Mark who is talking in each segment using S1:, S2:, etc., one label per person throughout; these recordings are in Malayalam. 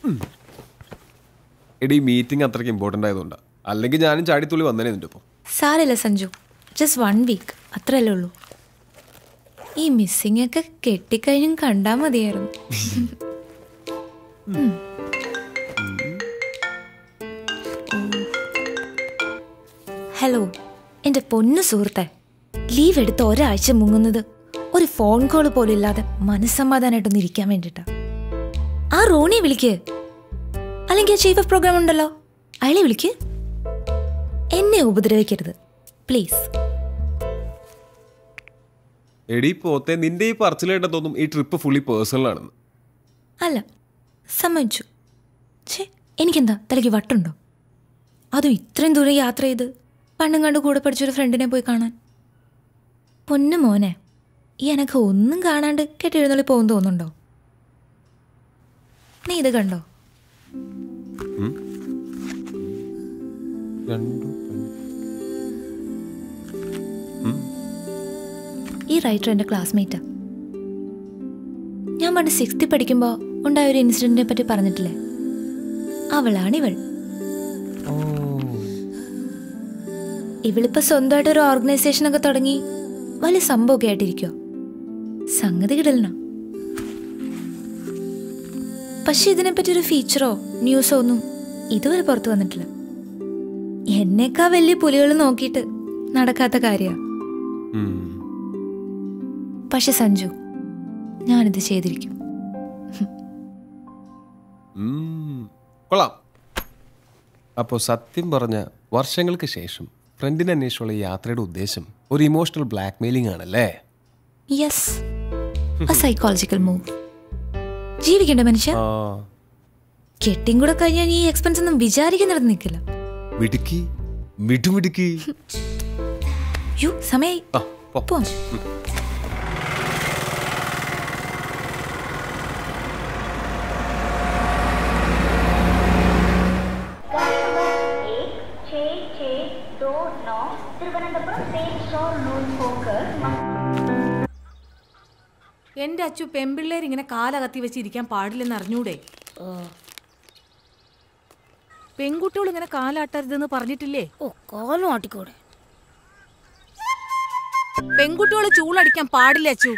S1: എടി മീറ്റിംഗ് അത്രയ്ക്ക് ഇമ്പോർട്ടൻ്റ് ആയതുകൊണ്ടാ അല്ലെങ്കിൽ ഞാനും ചാടിത്തുള്ളി വന്നേനെ നിന്റെ ഒപ്പം
S2: സാരമില്ല സഞ്ജു ജസ്റ്റ് വൺ വീക്ക് അത്രയല്ലേ ഉള്ളൂ ഈ മിസ്സിംഗ് ഒക്കെ കെട്ടിക്കഴിഞ്ഞും കണ്ടാൽ മതിയായിരുന്നു ഉം. ഹലോ എൻ്റെ പൊന്നു സുഹൃത്തെ ലീവ് എടുത്ത് ഒരാഴ്ച മുങ്ങുന്നത് ഒരു ഫോൺ കോൾ പോലും ഇല്ലാതെ മനസ്സമാധാനമായിട്ടൊന്ന് ഇരിക്കാൻ വേണ്ടിട്ടാ ആ റോണിയെ വിളിക്ക് അല്ലെങ്കിൽ ചീഫ് ഓഫ് പ്രോഗ്രാം ഉണ്ടല്ലോ അയാളെ വിളിക്ക് എന്നെ ഉപദ്രവിക്കരുത് പ്ലീസ്
S1: എടി പോത്തെ നിന്റെ ഈ പറച്ചിലായിട്ട് തോന്നും ഈ ട്രിപ്പ് ഫുള്ളി പേഴ്സണൽ ആണെന്ന്
S2: അല്ല സമ്മതിച്ചു ഛേ എനിക്കെന്താ തലയ്ക്ക് വട്ടുണ്ടോ അതും ഇത്രയും ദൂരം യാത്ര ചെയ്ത് പണ്ടും കണ്ട് കൂടെ പഠിച്ചൊരു ഫ്രണ്ടിനെ പോയി കാണാൻ പൊന്നു മോനെ ഈ എനക്ക് ഒന്നും കാണാണ്ട് കെട്ടിഴുന്നള്ളി പോകും തോന്നുന്നുണ്ടോ നീ ഇത് കണ്ടോ
S1: രണ്ടു
S2: ഈ റൈറ്റർ എൻ്റെ ക്ലാസ്മേറ്റാ ഞാൻ പണ്ട് സിക്സ്ത്തിൽ പഠിക്കുമ്പോൾ ഉണ്ടായ ഒരു ഇൻസിഡൻറ്റിനെ പറ്റി പറഞ്ഞിട്ടില്ലേ അവളാണിവൾ ഇവളിപ്പോ സ്വന്തമായിട്ട് ഒരു ഓർഗനൈസേഷൻ ഒക്കെ തുടങ്ങി വലിയ സംഭവമൊക്കെ ആയിട്ടിരിക്കോ സംഗതി കിടലന പക്ഷെ ഇതിനെപ്പറ്റി ഒരു ഫീച്ചറോ ന്യൂസോ ഒന്നും ഇതുവരെ പുറത്തു വന്നിട്ടില്ല എന്നേക്കാ വലിയ പുലികൾ നോക്കിയിട്ട് നടക്കാത്ത കാര്യ പക്ഷെ സഞ്ജു ഞാനിത് ചെയ്തിരിക്കും
S1: കൊള്ളാം അപ്പോൾ സത്യം പറഞ്ഞ വർഷങ്ങൾക്ക് ശേഷം ഫ്രണ്ടിനെ അന്വേഷിച്ചുള്ള ഈ യാത്രയുടെ ഉദ്ദേശം ഒരു ഇമോഷണൽ ബ്ലാക്ക് മെയിലിംഗ് ആണല്ലേ
S2: യെസ് a സൈക്കോളജിക്കൽ മൂവ് ജീവിക്കണ്ട മനുഷ്യ
S1: ആ
S2: കെട്ടിയും കൂടെ കഴിഞ്ഞാൽ ഈ എക്സ്പെൻസ് ഒന്നും വിചാരിക്കുന്നിടത്ത് നിൽക്കില്ല
S1: മിടുക്കി മിടുമിടുക്കി
S2: യു സമയായി
S1: ആ പോ.
S2: പോവാം
S3: എന്റെ അച്ചു പെമ്പിള്ളേർ ഇങ്ങനെ കാലകത്തി വെച്ചിരിക്കാൻ പാടില്ലെന്ന് അറിഞ്ഞൂടെ പെൺകുട്ടികൾ ഇങ്ങനെ കാലാട്ടരുതെന്ന് പറഞ്ഞിട്ടില്ലേ
S4: ഓ കോലം ആട്ടിക്കോടെ
S3: പെൺകുട്ടികൾ ചൂളടിക്കാൻ പാടില്ല അച്ചു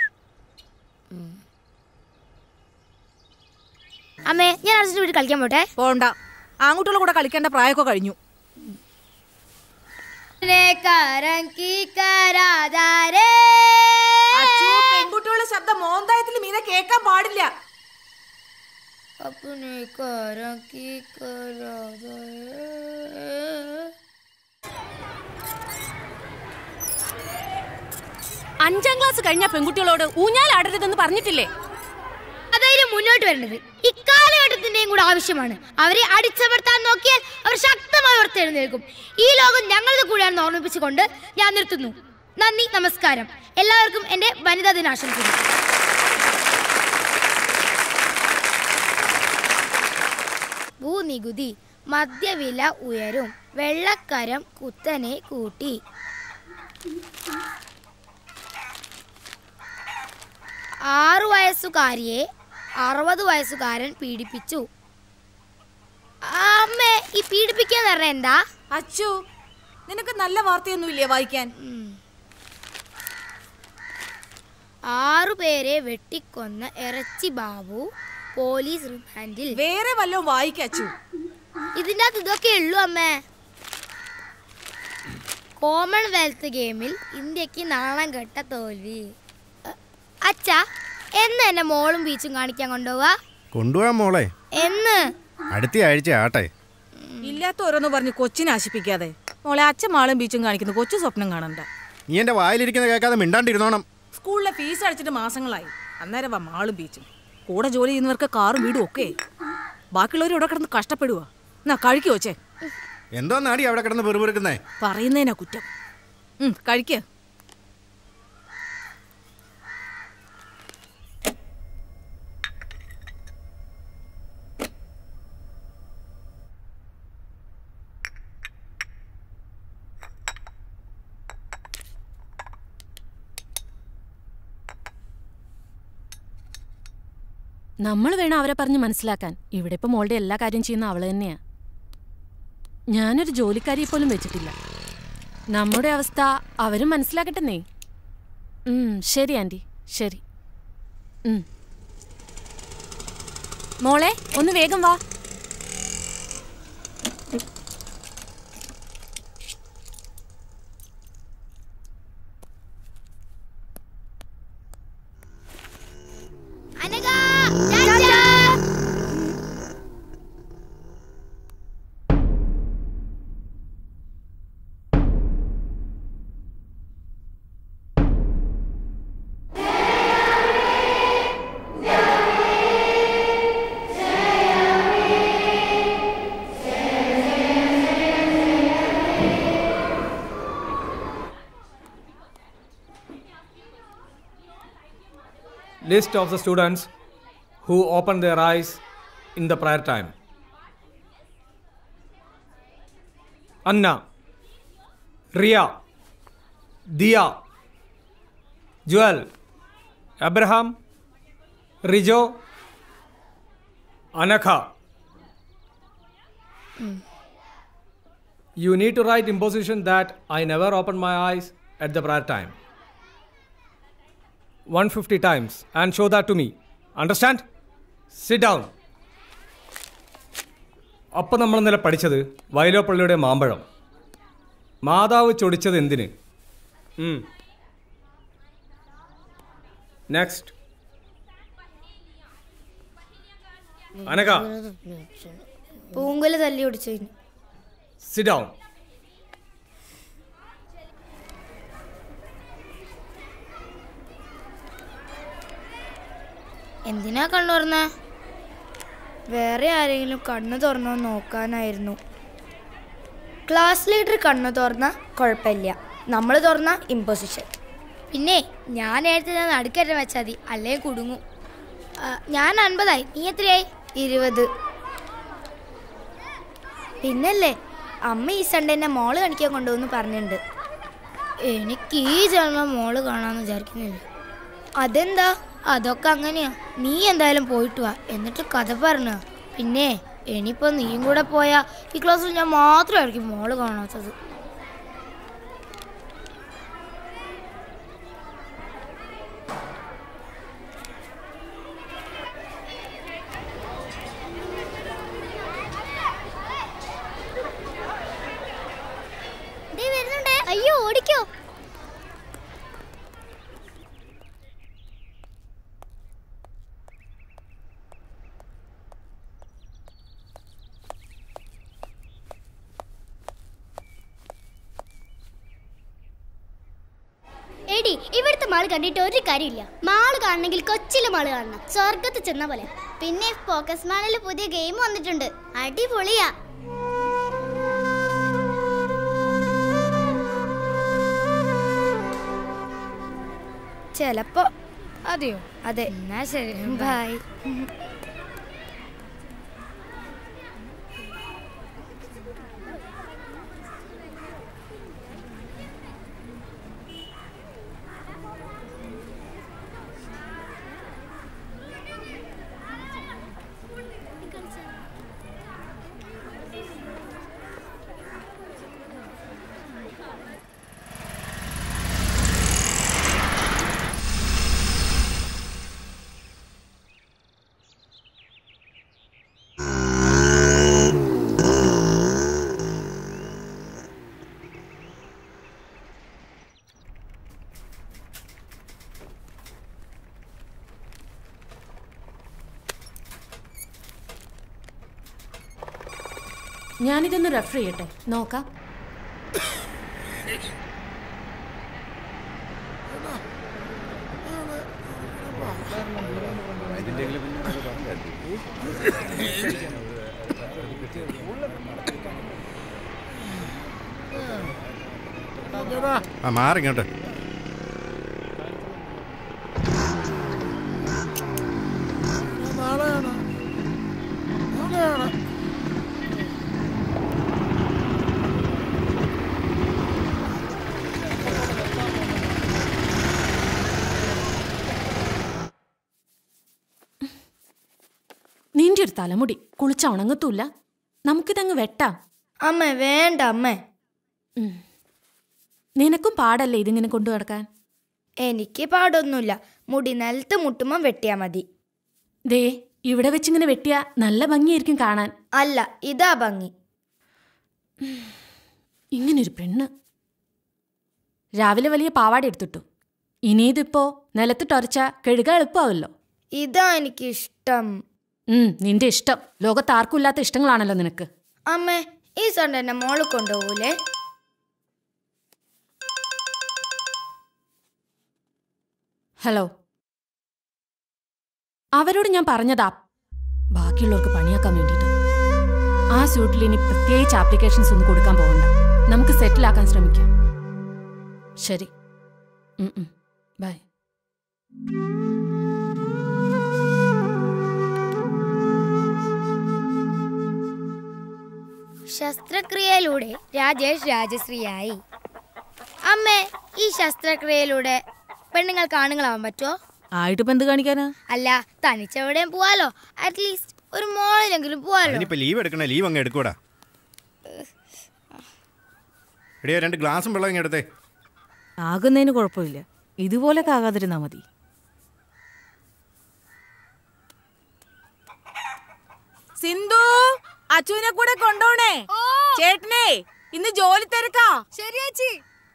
S4: അമ്മേ ഞാൻ അർജുൻ്റെ വീട്ടിൽ കളിക്കാൻ പോട്ടെ
S3: പോണ്ട ആൺകുട്ടികളുടെ കൂടെ കളിക്കേണ്ട പ്രായമൊക്കെ കഴിഞ്ഞു അച്ചു പെൺകുട്ടികളുടെ ശബ്ദം മോന്തായത്തിൽ മീനെ കേൾക്കാൻ പാടില്ല അഞ്ചാം ക്ലാസ് കഴിഞ്ഞ പെൺകുട്ടികളോട് ഊഞ്ഞാലാടരുതെന്ന് പറഞ്ഞിട്ടില്ലേ
S4: അതായത് മുന്നോട്ട് വരേണ്ടത് ഇക്കാലഘട്ടത്തിന്റെയും കൂടെ ആവശ്യമാണ് അവരെ അടിച്ചമർത്താൻ നോക്കിയാൽ അവർ ശക്തമായി ഓർത്തെഴുന്നേൽക്കും ഈ ലോകം ഞങ്ങളുടെ കൂടെയാണെന്ന് ഓർമ്മിപ്പിച്ചുകൊണ്ട് ഞാൻ നിർത്തുന്നു നന്ദി നമസ്കാരം എല്ലാവർക്കും എന്റെ വനിതാ ദിനാശംസകൾ ഭൂനികുതി മദ്യവില ഉയരും വെള്ളക്കരം കുത്തനെ കൂട്ടി ആറു വയസ്സുകാരിയെ അറുപത് വയസ്സുകാരൻ പീഡിപ്പിച്ചു അമ്മേ ഈ പീഡിപ്പിക്കാന്ന് പറഞ്ഞ എന്താ
S3: അച്ചു നിനക്ക് നല്ല വാർത്തയൊന്നുമില്ലേ വായിക്കാൻ
S4: ആറു പേരെ വെട്ടിക്കൊന്ന ഇറച്ചി ബാബു പോലീസ് റിമാൻഡിൽ
S3: വേറെ വല്ലതും വായിക്കച്ചു
S4: ഇതിൻ്റെ അകത്ത് ഇതൊക്കെ ഉള്ളൂ അമ്മേ കോമൺവെൽത്ത് ഗെയിമിൽ ഇന്ത്യക്ക് നാണം കെട്ട തോൽവി അ- അച്ഛാ എന്ന് എന്നെ മോളും ബീച്ചും കാണിക്കാൻ കൊണ്ടുപോവാ
S5: കൊണ്ടുപോകാൻ മോളെ
S4: എന്ന്
S5: അടുത്ത ആഴ്ച ആട്ടെ
S3: ഇല്ലാത്ത ഓരോന്ന് പറഞ്ഞ് കൊച്ചിനെ ആശിപ്പിക്കാതെ മോളെ അച്ഛൻ മാളും ബീച്ചും കാണിക്കുന്നു കൊച്ചു സ്വപ്നം കാണണ്ട
S5: നീ എൻ്റെ വായിലിരിക്കുന്ന കേൾക്കാതെ മിണ്ടാണ്ടിരുന്നോണം
S3: സ്കൂളിലെ ഫീസ് അടിച്ചിട്ട് മാസങ്ങളായി അന്നേരം വാ മാളും ബീച്ചും കൂടെ ജോലി ചെയ്യുന്നവർക്ക് കാറും വീടും ഒക്കെ ബാക്കിയുള്ളവർ ഇവിടെ കിടന്ന് കഷ്ടപ്പെടുക എന്നാ കഴിക്കോ ചേ
S5: എന്തോ നാടി അവിടെ കിടന്ന് പെറുപെറുക്കുന്നേ
S3: പറയുന്നതിനാ കുറ്റം ഉം, കഴിക്ക്
S6: നമ്മൾ വേണം അവരെ പറഞ്ഞ് മനസ്സിലാക്കാൻ ഇവിടെ ഇപ്പൊ മോളുടെ എല്ലാ കാര്യം ചെയ്യുന്ന അവള് തന്നെയാ ഞാനൊരു ജോലിക്കാരിയെ പോലും വെച്ചിട്ടില്ല നമ്മുടെ അവസ്ഥ അവരും മനസ്സിലാക്കട്ടെന്നേ ഉം, ശരി ആൻറ്റി ശരി ഉം. മോളെ ഒന്ന് വേഗം വാ
S4: Anagha ചാച്ചാ
S7: List of the students who opened their eyes in the prayer time. Anna, Ria, Dia, Joel, Abraham, Rijo, Anakha. You need to write imposition that I never opened my eyes at the prayer time. 150 times and show that to me. Understand? Sit down. അപ്പം നമ്മൾ ഇന്നലെ പഠിച്ചത് വയലോപ്പള്ളിയുടെ മാമ്പഴം മാതാവ് ചൊടിച്ചത് എന്തിന് നെക്സ്റ്റ് അനക
S4: പൂങ്കുല തല്ലി ഒടിച്ചതിന്
S7: സിറ്റ് ഡൗൺ
S4: എന്തിനാ കണ്ണു തുറന്നേ വേറെ ആരെങ്കിലും കണ്ണു തുറന്നോ നോക്കാനായിരുന്നു ക്ലാസ് ലീഡർ കണ്ണു തുറന്ന കുഴപ്പമില്ല നമ്മൾ തുറന്ന ഇമ്പോസിഷൻ പിന്നെ ഞാൻ നേരത്തെ ഞാൻ നടുക്കറ്റം വെച്ചാൽ മതി അല്ലേ കുടുങ്ങും ആ, ഞാൻ അൻപതായി നീ എത്രയായി ഇരുപത് പിന്നല്ലേ അമ്മ ഈ സൺഡേ എന്നെ മോള് കാണിക്കാൻ കൊണ്ടുവന്ന് പറഞ്ഞിട്ടുണ്ട് എനിക്ക് ഈ ജന്മം മോള് കാണാന്ന് വിചാരിക്കുന്നില്ല അതെന്താ അതൊക്കെ അങ്ങനെയാ നീ എന്തായാലും പോയിട്ട് വാ എന്നിട്ട് കഥ പറഞ്ഞ പിന്നെ ഇനിയിപ്പോ നീയും കൂടെ പോയാ ഈ ക്ലാസ്സിൽ ഞാൻ മാത്രമായിരിക്കും മോള് കാണാത്തത് അയ്യോ ഓടിക്കോ
S8: എടി ഇവിടുത്തെ മാള് കണ്ടിട്ട് ഒരു കാര്യമില്ല മാള് കാണണമെങ്കിൽ കൊച്ചിലെ മാള് കാണണം സ്വർഗത്ത് ചെന്ന പോലെ പിന്നെ ഫോക്കസ് മാളിൽ പുതിയ ഗെയിം വന്നിട്ടുണ്ട് അടിപൊളിയാ
S4: ചെലപ്പോ അതെയോ അതെ എന്നാ ശരി ബൈ
S6: ഞാനിതൊന്ന് റെഫർ ചെയ്യട്ടെ നോക്കാം
S5: ആ മാറിങ്ങോട്ട്
S6: നിന്റെ ഒരു തലമുടി കുളിച്ച ഉണങ്ങത്തൂല്ല നമുക്കിതങ്ങ് വെട്ടാം
S4: അമ്മ വേണ്ട അമ്മ
S6: നിനക്കും പാടല്ലേ ഇതിങ്ങനെ കൊണ്ടു നടക്കാൻ
S4: എനിക്ക് പാടൊന്നുമില്ല മുടി നിലത്ത് മുട്ടുമ്പം വെട്ടിയാ മതി
S6: ദേ ഇവിടെ വെച്ചിങ്ങനെ വെട്ടിയാ നല്ല ഭംഗിയായിരിക്കും കാണാൻ
S4: അല്ല ഇതാ ഭംഗി
S6: ഇങ്ങനൊരു പെണ്ണ് രാവിലെ വലിയ പാവാട എടുത്തിട്ടു ഇനി ഇതിപ്പോ നിലത്തിട്ടൊരച്ച കഴുക എളുപ്പമാവല്ലോ
S4: ഇതാ എനിക്ക് ഇഷ്ടം
S6: ഉം നിന്റെ ഇഷ്ടം ലോകത്ത് ആർക്കും ഇല്ലാത്ത ഇഷ്ടങ്ങളാണല്ലോ നിനക്ക്
S4: അമ്മേ ഈ സൺഡേ എന്നെ മോള് കൊണ്ടുപോകൂലേ
S6: ഹലോ അവരോട് ഞാൻ പറഞ്ഞതാ ബാക്കിയുള്ളവർക്ക് പണിയാക്കാൻ വേണ്ടിയിട്ട് ആ സ്യൂട്ടിൽ ഇനി പ്രത്യേകിച്ച് ആപ്ലിക്കേഷൻസ് ഒന്നും കൊടുക്കാൻ പോകണ്ട നമുക്ക് സെറ്റിലാക്കാൻ ശ്രമിക്കാം ശരി ബൈ
S4: ശസ്ത്രക്രിയയിലൂടെ രാജേഷ് രാജശ്രീയായി അമ്മേ ഈ ശസ്ത്രക്രിയയിലൂടെ പെണ്ണുങ്ങൾക്ക് ആണുങ്ങളാവാൻ പറ്റുമോ
S3: ആയിട്ടിപ്പോ എന്ത് കാണിക്കാനാ
S4: അല്ല തനിച്ചെവിടെയും പോവാലോ അറ്റ്ലീസ്റ്റ് ഒരു മോളിലെങ്കിലും പോവാലോ
S5: അതിനിപ്പോ ലീവ് എടുക്കണേ ലീവ് അങ്ങ് എടുക്കൂടാ എടിയോ രണ്ട് ഗ്ലാസും വെള്ളം ഇങ്ങ് എടുത്തേ
S3: ആകുന്നതിന് കുഴപ്പമില്ല ഇതുപോലൊക്കെ ആകാതിരുന്നാ മതി സിന്ധു അച്ചുവിനെ കൂടെ കൊണ്ടോണേ ചേട്ടനെ ഇന്ന് ജോലി തിരക്കാ
S4: ശരിയാച്ചി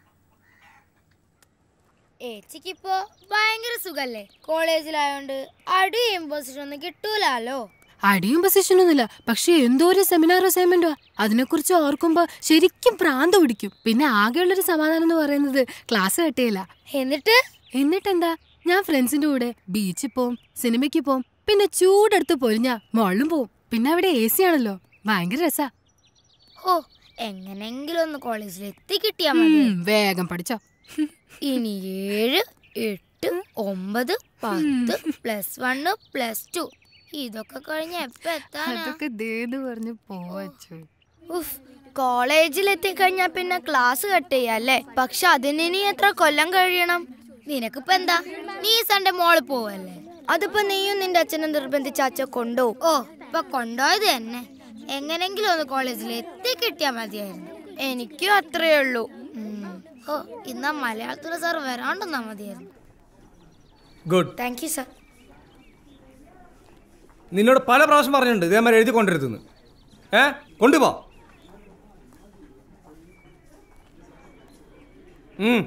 S4: ഏച്ചിക്കിപ്പോ ഭയങ്കര സുഖല്ലേ കോളേജിലായോണ്ട് അടി ഇമ്പോസിഷൻ ഒന്നും കിട്ടൂലോ
S9: അടിയും പൊസിഷനൊന്നുമില്ല പക്ഷെ എന്തോ ഒരു സെമിനാർ അസൈൻമെന്റോ അതിനെക്കുറിച്ച് ഓർക്കുമ്പോ ശരിക്കും പ്രാന്ത് പിടിക്കും പിന്നെ ആകെയുള്ളൊരു സമാധാനം എന്ന് പറയുന്നത് ക്ലാസ് കട്ടിയില്ല
S4: എന്നിട്ട്
S9: എന്നിട്ടെന്താ ഞാൻ ഫ്രണ്ട്സിന്റെ കൂടെ ബീച്ചിൽ പോവും സിനിമയ്ക്ക് പോവും പിന്നെ ചൂടെടുത്ത് പൊരിഞ്ഞ മോളിലും പോവും പിന്നെ അവിടെ എ സി ആണല്ലോ ഭയങ്കര രസാ
S4: ഓ എങ്ങനെങ്കിലും ഒന്ന് കോളേജിൽ എത്തി കിട്ടിയാ മതി
S9: ഉം, വേഗം പഠിച്ചോ
S4: ഇനി ഏഴ് എട്ട് ഒമ്പത് പത്ത് പ്ലസ് വണ്ണ് പ്ലസ് ടു ഇതൊക്കെ കഴിഞ്ഞ എപ്പ എത്താനാ
S9: അതൊക്കെ ദേന്ന് പറഞ്ഞു പോവച്ചു
S4: ഉഫ് കോളേജിൽ എത്തിക്കഴിഞ്ഞാ പിന്നെ ക്ലാസ് കട്ട് ചെയ്യാല്ലേ പക്ഷെ അതിന് ഇനി എത്ര കൊല്ലം കഴിയണം നിനക്കിപ്പോ എന്താ നീ സൺഡേ മോള് പോവല്ലേ അതിപ്പോ നീയും നിന്റെ അച്ഛനും നിർബന്ധിച്ച അച്ഛ കൊണ്ടുപോകും ഓ ഇപ്പൊ കൊണ്ടുപോയത് തന്നെ എങ്ങനെങ്കിലും ഒന്ന് കോളേജിൽ എത്തി കിട്ടിയാ മതിയായിരുന്നു എനിക്കും അത്രേ ഉള്ളൂ ഉം. ഓ ഇന്നാ മലയാളത്തിലെ സാർ വരാണ്ടെന്നാ മതിയായിരുന്നു
S7: ഗുഡ്
S4: താങ്ക് യു സാർ
S7: നിന്നോട് പല പ്രാവശ്യം പറഞ്ഞിട്ടുണ്ട് ഇതേമാതിരി എഴുതി കൊണ്ടിരുത്തുന്നു ഏ കൊണ്ടുപോ ഉം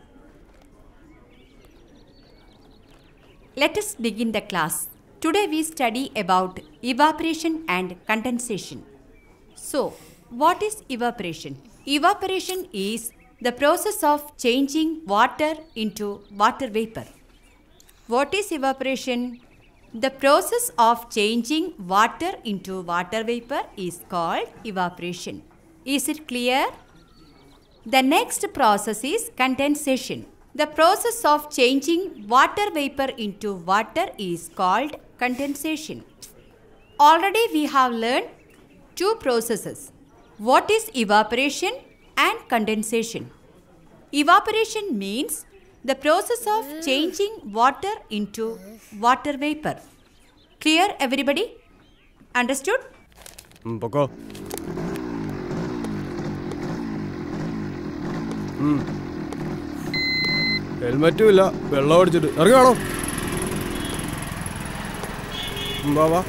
S10: Let us begin the class. Today we study about evaporation and condensation. So, what is evaporation? Evaporation is the process of changing water into water vapor. What is evaporation? The process of changing water into water vapor is called evaporation. Is it clear? The next process is condensation. The process of changing water vapor into water is called condensation. Already we have learned two processes. What is evaporation and condensation? Evaporation means the process of changing water into water vapor. Clear everybody? Understood?
S1: പൊക്കോ ഹെൽമറ്റും ഇല്ല വെള്ളം അടിച്ചിട്ട് ഇറങ്ങാണോ വാ വാ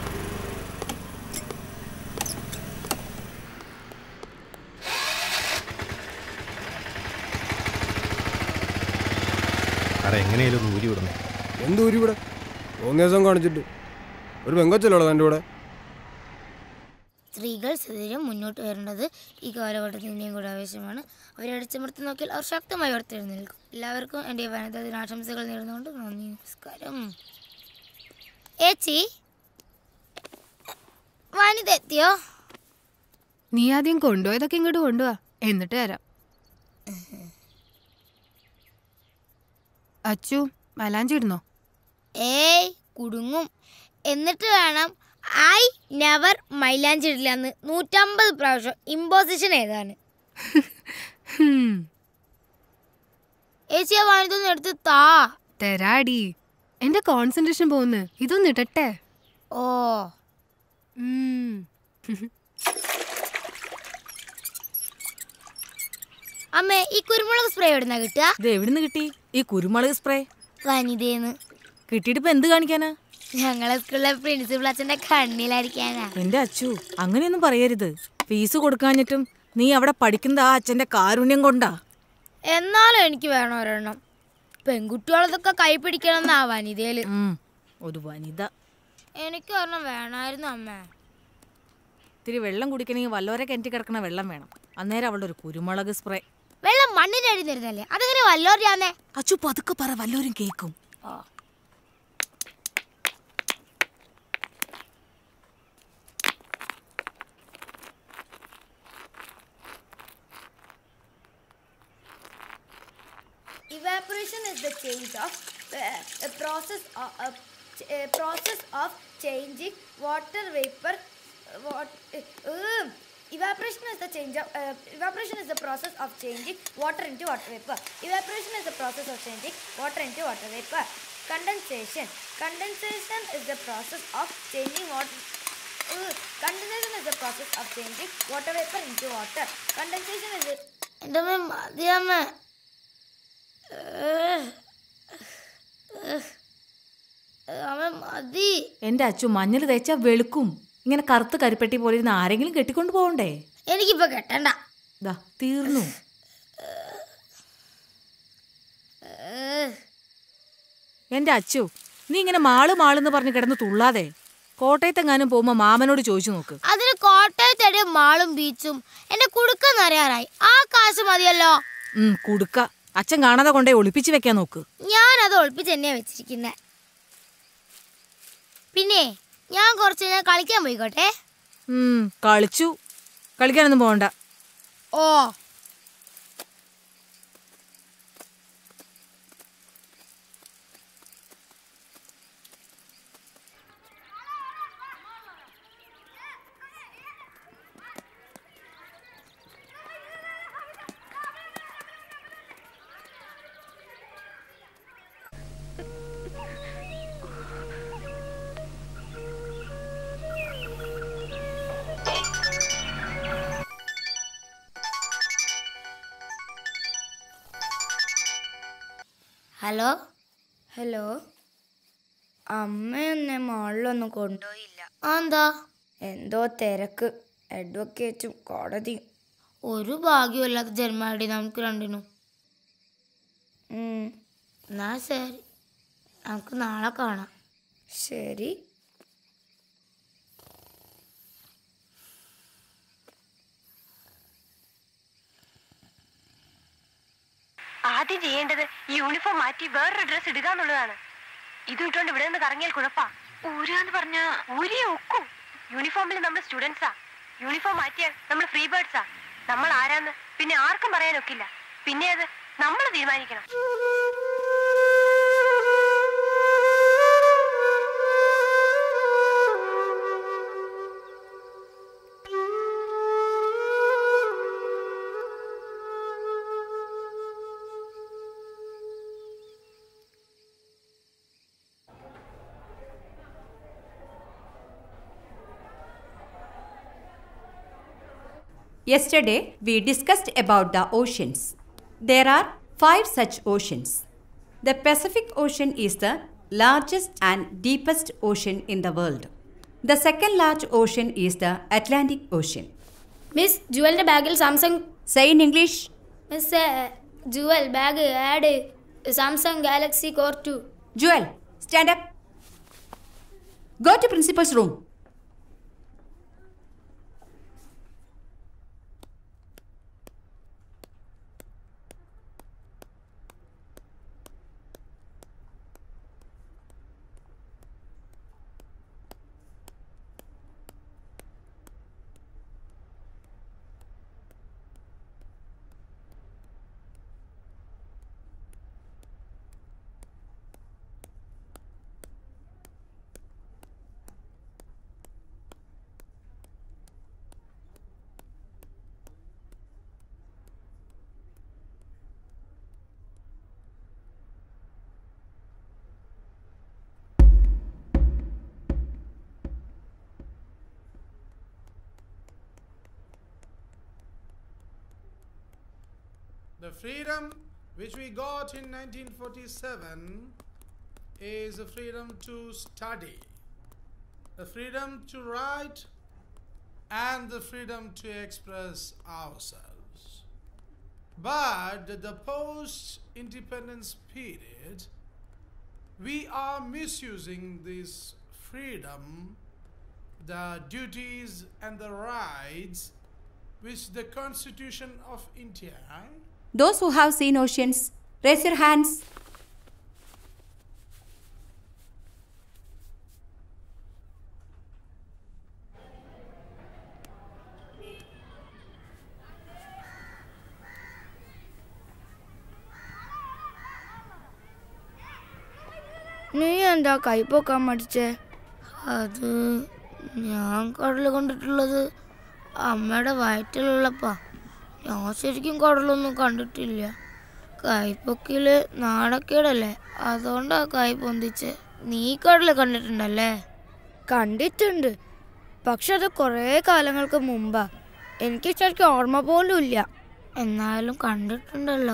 S5: അടെ എങ്ങനെയാലും ഒന്ന് ഊരി വിടണം
S1: എന്ത് ഊരി ഇവിടെ മൂന്ന് ദിവസം കാണിച്ചിട്ട് ഒരു പെങ്കൊച്ചല്ലോ എൻ്റെ കൂടെ
S4: സ്ത്രീകൾ സ്ഥിരം മുന്നോട്ട് വരേണ്ടത് ഈ കാലഘട്ടത്തിൻ്റെയും കൂടെ ആവശ്യമാണ് അവരെ അടിച്ചമർത്തി നോക്കിയാൽ അവർ ശക്തമായി ഉയർത്തെഴുന്നേൽക്കും എല്ലാവർക്കും എൻ്റെ വനിതാ ദിനാശംസകൾ നേർന്നുകൊണ്ട് നന്ദി നമസ്കാരം ഏച്ചി വനിത എത്തിയോ
S9: നീ ആദ്യം കൊണ്ടുപോയതൊക്കെ ഇങ്ങോട്ട് കൊണ്ടുപോവാ എന്നിട്ട് തരാം അച്ചു മലാഞ്ചി ഇടുന്നോ
S4: ഏയ് കുടുങ്ങും എന്നിട്ട് വേണം ഐ നെവർ മൈലാഞ്ചി ഇടില്ല എന്ന് നൂറ്റമ്പത് പ്രാവശ്യം ഇമ്പോസിഷൻ ഏതാണ്
S9: ഹും,
S4: ഏച്ചി ആ വനിതൊന്ന് എടുത്ത് താ
S9: തരാടി എന്റെ കോൺസെൻട്രേഷൻ പോകുന്നു ഇതൊന്നും ഇടട്ടെ
S4: ഓ
S9: ഉം.
S4: അമ്മേ ഈ കുരുമുളക് സ്പ്രേ എവിടുന്നാ കിട്ടുക
S3: ഇത് എവിടുന്ന് കിട്ടി ഈ കുരുമുളക് സ്പ്രേ
S4: വനിതേന്ന്
S3: കിട്ടിയിട്ട് ഇപ്പൊ എന്ത് കാണിക്കാനാ
S4: ഞങ്ങളെ സ്കൂളിലെ പ്രിൻസിപ്പൾ അച്ഛന്റെ കണ്ണിലടിക്കാനാ
S3: എന്റെ അച്ചു അങ്ങനെയൊന്നും പറയരുത് ഫീസ് കൊടുക്കാഞ്ഞിട്ടും നീ അവിടെ പഠിക്കുന്ന ആ അച്ഛന്റെ കാരുണ്യം കൊണ്ടാ
S4: എന്നാലും എനിക്ക് വേണം ഒരെണ്ണം പെൺകുട്ടികളതൊക്കെ കൈ പിടിക്കണം എന്നാ വനിതയില്
S3: ഉം, ഒരു വനിത
S4: എനിക്ക് ഒരെണ്ണം വേണമായിരുന്നു അമ്മ
S3: ഇത്തിരി വെള്ളം കുടിക്കണമെങ്കിൽ വല്ലോരെ കിണറ്റി കിടക്കണ വെള്ളം വേണം അന്നേരം അവളുടെ ഒരു കുരുമുളക് സ്പ്രേ
S4: വെള്ളം മണ്ണിന്റെ അടി തരുന്നല്ലേ അതെങ്ങനെ വല്ലോറിയാന്നേ
S3: അച്ചു പതുക്കെ പറ വല്ലോരും കേക്കും
S4: Evaporation is the change of uh, a process of a, ch- a process of changing water vapor. uh, What, uh, um, evaporation is the change of uh, evaporation is the process of changing water into water vapor. Evaporation is the process of changing water into water vapor. Condensation. Condensation is the process of changing water. Uh, condensation is the process of changing water vapor into water. Condensation is the. എൻ്റെ മതിയമ്മ അവൻ മതി
S3: എന്റെ അച്ചു മഞ്ഞൾ തേച്ചാ വെളുക്കും ഇങ്ങനെ കറുത്ത് കരിപ്പെട്ടി പോലെ ഇരുന്ന് ആരെങ്കിലും കെട്ടിക്കൊണ്ട് പോകണ്ടേ
S4: എനിക്കിപ്പോ കെട്ടണ്ട
S3: ദാ തീർന്നു എന്റെ അച്ചു നീ ഇങ്ങനെ മാള് മാളെന്ന് പറഞ്ഞ് കിടന്ന് തുള്ളാതെ കോട്ടയത്തെങ്ങാനും പോകുമ്പോ മാമനോട് ചോദിച്ചു നോക്ക്
S4: അതിന് കോട്ടയത്തടി മാളും ബീച്ചും എന്റെ കുടുക്കെന്നറിയാറായി ആ കാശ് മതിയല്ലോ
S3: ഉം കുടുക്ക അച്ഛൻ കാണാതെ കൊണ്ടേ ഒളിപ്പിച്ച് വെക്കാൻ നോക്ക്
S4: ഞാൻ അത് ഒളിപ്പിച്ച് തന്നെയാ വെച്ചിരിക്കുന്നെ പിന്നെ ഞാൻ കുറച്ച് ഞാൻ കളിക്കാൻ പോയിക്കോട്ടെ
S3: ഉം കളിച്ചു കളിക്കാനൊന്നും പോകണ്ട
S4: ഓ ഹലോ ഹലോ അമ്മയൊന്നെ മോളിലൊന്നും കൊണ്ടുപോയില്ല എന്താ എന്തോ തിരക്ക് അഡ്വക്കേറ്റും കോടതിയും ഒരു ഭാഗ്യമില്ലാത്ത ജന്മാടി നമുക്ക് രണ്ടിനും ഉം, എന്നാ ശരി നമുക്ക് നാളെ കാണാം ശരി
S11: ആദ്യം ചെയ്യേണ്ടത് ഈ യൂണിഫോം മാറ്റി വേറൊരു ഡ്രസ് ഇടുക എന്നുള്ളതാണ് ഇത് ഇട്ടുകൊണ്ട് ഇവിടെ നിന്ന് കറങ്ങിയാൽ കുഴപ്പാ ഊരാന്ന് പറഞ്ഞ ഊരിയെ ഒക്കും യൂണിഫോമിൽ നമ്മൾ സ്റ്റുഡൻസാ യൂണിഫോം മാറ്റിയാൽ നമ്മൾ ഫ്രീ ബേർഡ്സാ നമ്മൾ ആരാന്ന് പിന്നെ ആർക്കും പറയാനൊക്കില്ല പിന്നെ അത് നമ്മൾ തീരുമാനിക്കണം
S10: Yesterday, we discussed about the oceans. There are five such oceans. The Pacific Ocean is the largest and deepest ocean in the world. The second large ocean is the Atlantic Ocean.
S4: Miss ജുവലിന്റെ ബാഗിൽ Samsung
S10: Say in English.
S4: Miss Jewel bag had Samsung Galaxy core two
S10: Joel, stand up. Go to principal's room.
S12: The freedom which we got in 1947 is the freedom to study, the freedom to write, and the freedom to express ourselves. But the post independence period, we are misusing this freedom, the duties, and the rights which the Constitution of India
S10: Those who have seen oceans, raise your hands.
S4: നീ എന്താ കൈപ്പൊക്കാൻ മടിച്ചേ അത് ഞാൻ കടൽ കണ്ടിട്ടുള്ളത് അമ്മയുടെ വയറ്റിലുള്ളപ്പാ ഞാൻ ശരിക്കും കടലൊന്നും കണ്ടിട്ടില്ല കൈപ്പൊക്കില് നാണക്കേടല്ലേ അതുകൊണ്ടാ കൈ പൊന്തിച്ച് നീ കടൽ കണ്ടിട്ടുണ്ടല്ലേ കണ്ടിട്ടുണ്ട് പക്ഷെ അത് കുറേ കാലങ്ങൾക്ക് മുമ്പാ എനിക്ക് ശരിക്കും ഓർമ്മ പോലും ഇല്ല എന്നാലും കണ്ടിട്ടുണ്ടല്ലോ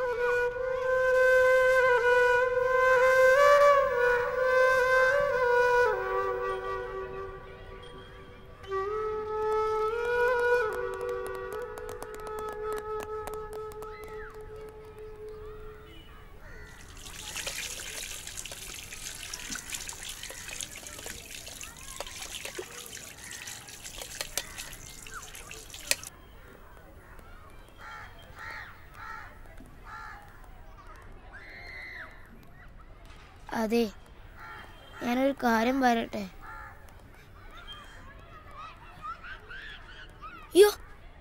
S4: അതെ ഞാനൊരു കാര്യം പറയട്ടെ അയ്യോ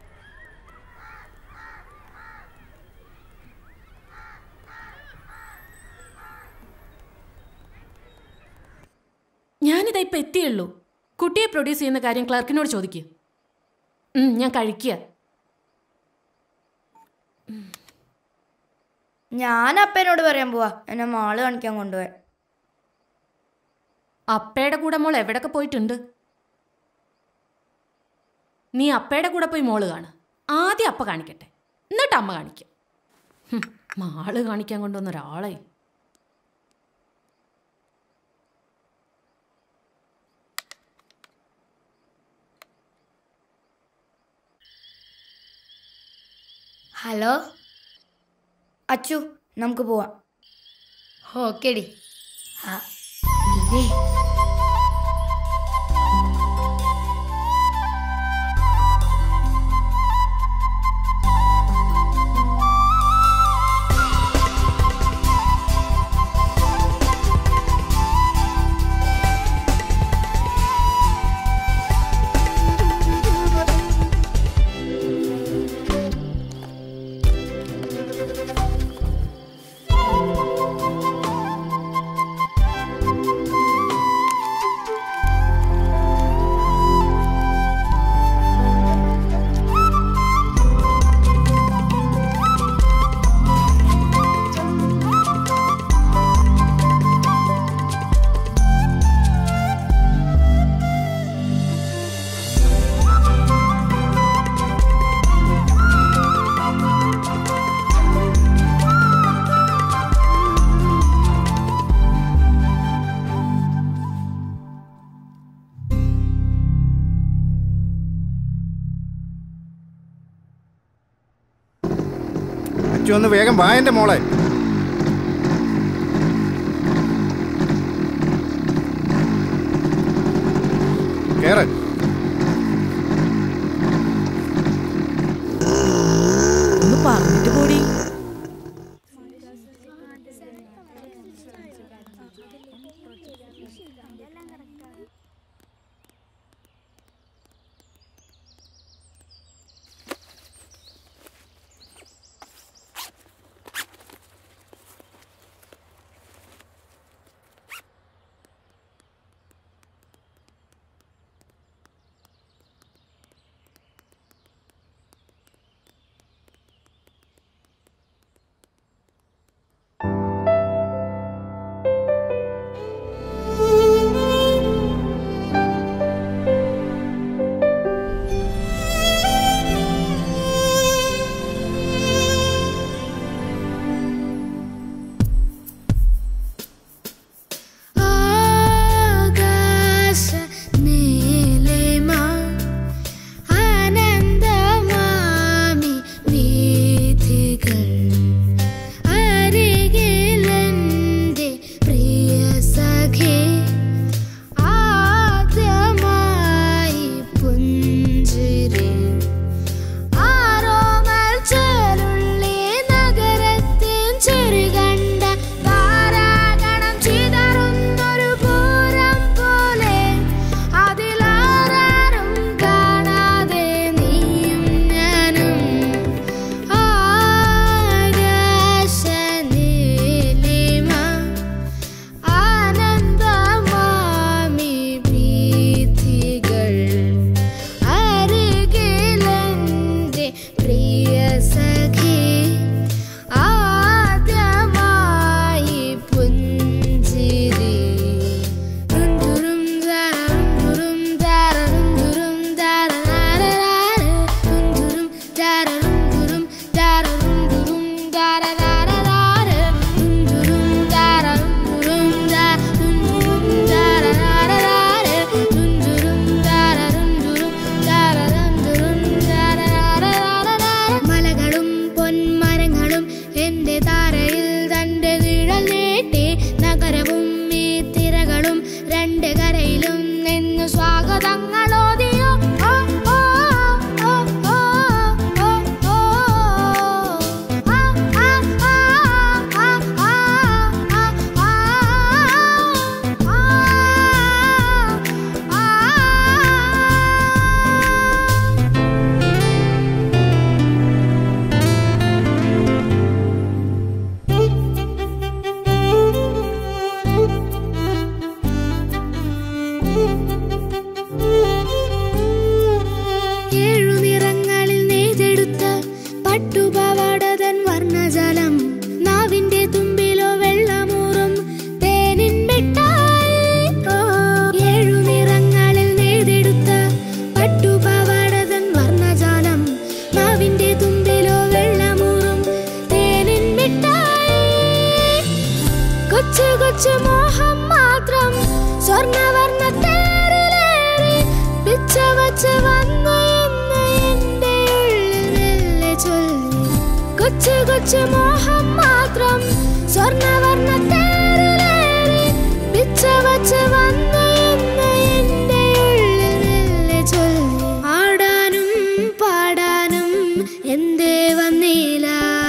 S6: ഞാനിതാ ഇപ്പം എത്തിയുള്ളൂ കുട്ടിയെ പ്രൊഡ്യൂസ് ചെയ്യുന്ന കാര്യം ക്ലർക്കിനോട് ചോദിക്കുക ഞാൻ കഴിക്കുക
S4: ഞാൻ അപ്പനോട് പറയാൻ പോവാ എന്നെ മാള് കാണിക്കാൻ കൊണ്ടുപോയി
S6: അപ്പയുടെ കൂടെ മോൾ എവിടൊക്കെ പോയിട്ടുണ്ട് നീ അപ്പയുടെ കൂടെ പോയി മോള് കാണ് ആദ്യം അപ്പ കാണിക്കട്ടെ എന്നിട്ട് അമ്മ കാണിക്കാം ഹും, മാള് കാണിക്കാൻ കൊണ്ടുവന്ന ഒരാളെ
S4: ഹലോ അച്ചു നമുക്ക് പോവാം ഓക്കേടി ആ ഇതേ
S5: അച്ചു ഒന്ന് വേഗം വാ എൻ്റെ മോളെ കേറ്
S3: ഒന്ന് പറഞ്ഞിട്ട് കൂടി
S13: വച്ച് വന്ന എന്ന് എന്റെ ഉള്ളിൽ മെല്ലെ ചൊല്ലി കൊച്ചു കൊച്ചു മോഹം മാത്രം സ്വർണവർണ്ണ തേരിലേറി പിച്ച വച്ച് വന്ന എന്ന് എന്റെ ഉള്ളിൽ മെല്ലെ ചൊല്ലി ആടാനും പാടാനും എന്തേ വന്നില്ല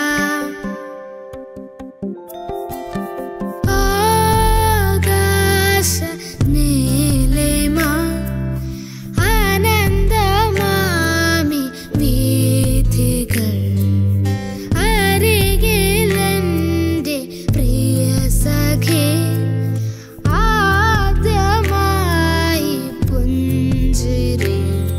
S13: ആകാശ നീലിമ ആനന്ദമാമി വീഥികൾ അരികിലെന്റെ പ്രിയ സഖി ആദ്യമായി പുഞ്ചിരി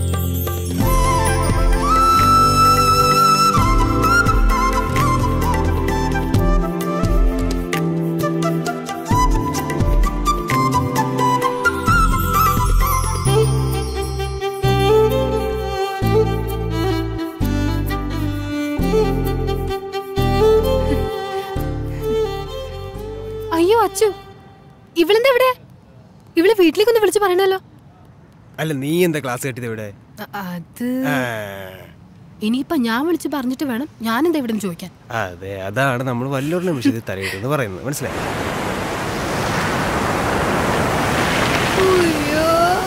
S9: അയ്യോ അച്ചു ഇവളെന്താ ഇവിടെ ഇവള് വീട്ടിലേക്ക് ഒന്ന് വിളിച്ച് പറയണല്ലോ
S14: അല്ല നീ എന്താ ക്ലാസ് കെട്ടിയത് ഇവിടെ
S9: അ- അത്
S14: ആ,
S9: ഇനിയിപ്പൊ ഞാൻ വിളിച്ച് പറഞ്ഞിട്ട് വേണം ഞാനെന്താ ഇവിടെ നിന്ന് ചോദിക്കാൻ
S14: അതെ അതാണ് നമ്മൾ വല്ലൊരു നിമിഷത്തിൽ തലയിട്ടെന്ന് പറയുന്നത് മനസ്സിലായി
S13: ഉയ്യോ.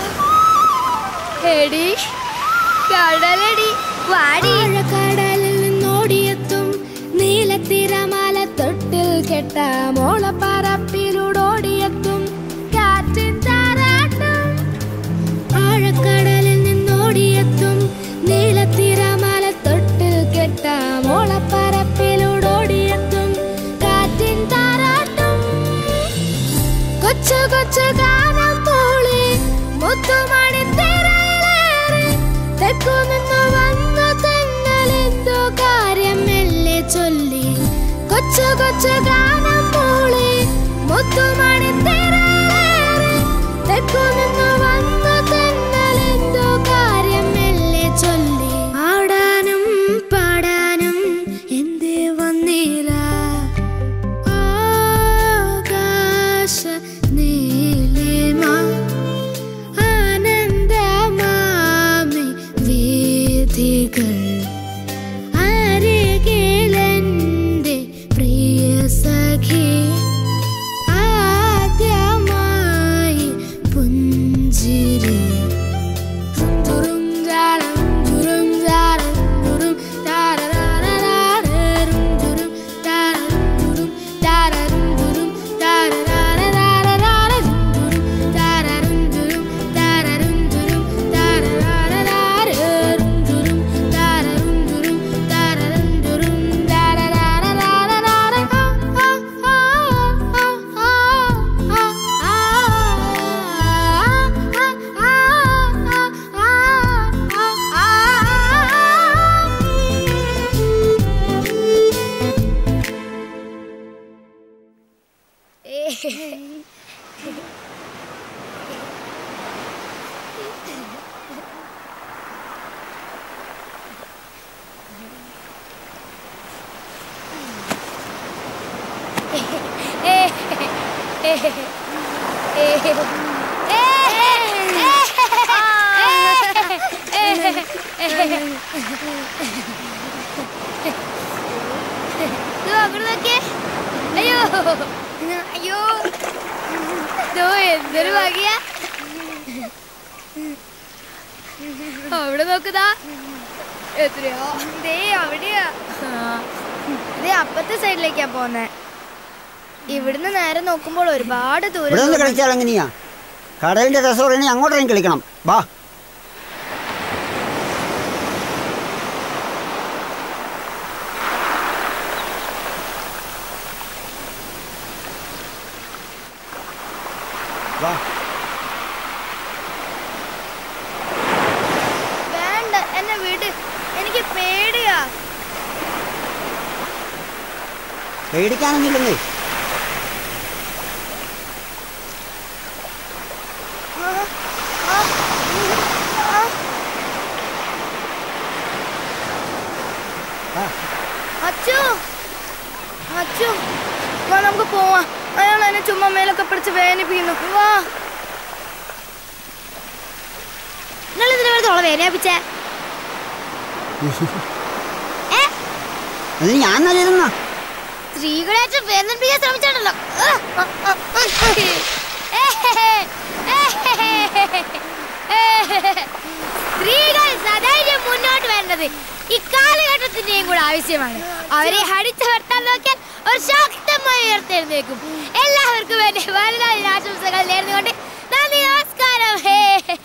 S13: എടി കടലടി വാടി കടലിൽ നിന്നോടിയെത്തും നീലത്തിരമാല തൊട്ടിൽ കെട്ട മോളപ്പറപ്പിലൂടോടിയെത്തും കാറ്റിൻ താരാട്ടം ആഴക്കടലിൽ നിന്നോടിയെത്തും നീലത്തിരമാല തൊട്ടിൽ കെട്ട മോളപ്പറപ്പിലൂടോടിയെത്തും കാറ്റിൻ താരാട്ടം കൊച്ചു കൊച്ചു ഗാനം മൂളി മുത്തുമണി തിരയിലേറി തെക്കു നിന്നു വന്ന തെന്നലെന്തോ കാര്യം മെല്ലെ ചൊല്ലി കൊച്ചു കൊച്ചു ഗാനം മൂളി മുത്തുമണി തിരയിലേറി തെക്കു നിന്നു വന്ന തെന്നലെന്തോ കാര്യം മെല്ലെ ചൊല്ലി ആടാനും പാടാനും എന്തേ വന്നില്ല ആകാശ നീലിമ ആനന്ദമാമി വീഥികൾ അരികിലെന്റെ പ്രിയ സഖി ആദ്യമായി പുഞ്ചിരി തുറും ജാരം തുറും ജാരം തുറും താരരാരരാരരും തുറും താരം തുറും താരരും തുറും താരരാരരാരരാരരും തുറും താരരും തുറും താരരും തുറും താരരാരരാരരും തുറും താരരും തുറും താരരും തുറും താരരാരരാരരാരം ആ ആ ആ ആ ദോ അങ്ങോട്ട് നോക്കിയേ അയ്യോ അയ്യോ ദോ എന്തൊരു ഭാഗ്യ അവിടെ നോക്കുതാ എത്രയോ ദേ അവിടെയാ ദേ അപ്പത്തെ സൈഡിലേക്കാ പോന്നെ ഇവിടുന്ന് നേരെ നോക്കുമ്പോൾ ഒരുപാട്
S15: ഇവിടെ നിന്ന്
S13: ദൂരം
S15: കളിച്ചാൽ എങ്ങനെയാ കടലിന്റെ രസം പറയണേ അങ്ങോട്ടേക്കും കളിക്കണം വാ വാ
S13: വേണ്ട എന്നെ വിട് എനിക്ക് പേടിയാ
S15: പേടിക്കാനൊന്നുമില്ലെന്നേ
S13: ആ, ആ, ആ. അച്ചു അച്ചു വാ നമുക്ക് പോവാം അയാൾ എന്നെ ചുമ്മാ മേലൊക്കെ പിടിച്ച് വേദനിപ്പിക്കുന്നു വാ നിങ്ങൾ ഇതിനെ വെറുതെ
S4: അവളെ വേദനിപ്പിച്ചേ
S15: അത് ഞാൻ നല്ലതെന്നാ
S4: സ്ത്രീകളെ വേദനിപ്പിക്കാൻ ശ്രമിച്ചിട്ടുണ്ടല്ലോ സ്ത്രീകൾ സധൈര്യം മുന്നോട്ട് വരേണ്ടത് ഇക്കാലഘട്ടത്തിന്റെയും കൂടെ ആവശ്യമാണ് അവരെ അടിച്ചമർത്താൻ നോക്കിയാൽ ഒരു ശക്തമായി ഉയർത്തെഴുന്നേക്കും എല്ലാവർക്കും എന്റെ വലുതായ ആശംസകൾ നേർന്നുകൊണ്ട് നന്ദി നമസ്കാരം ഹേ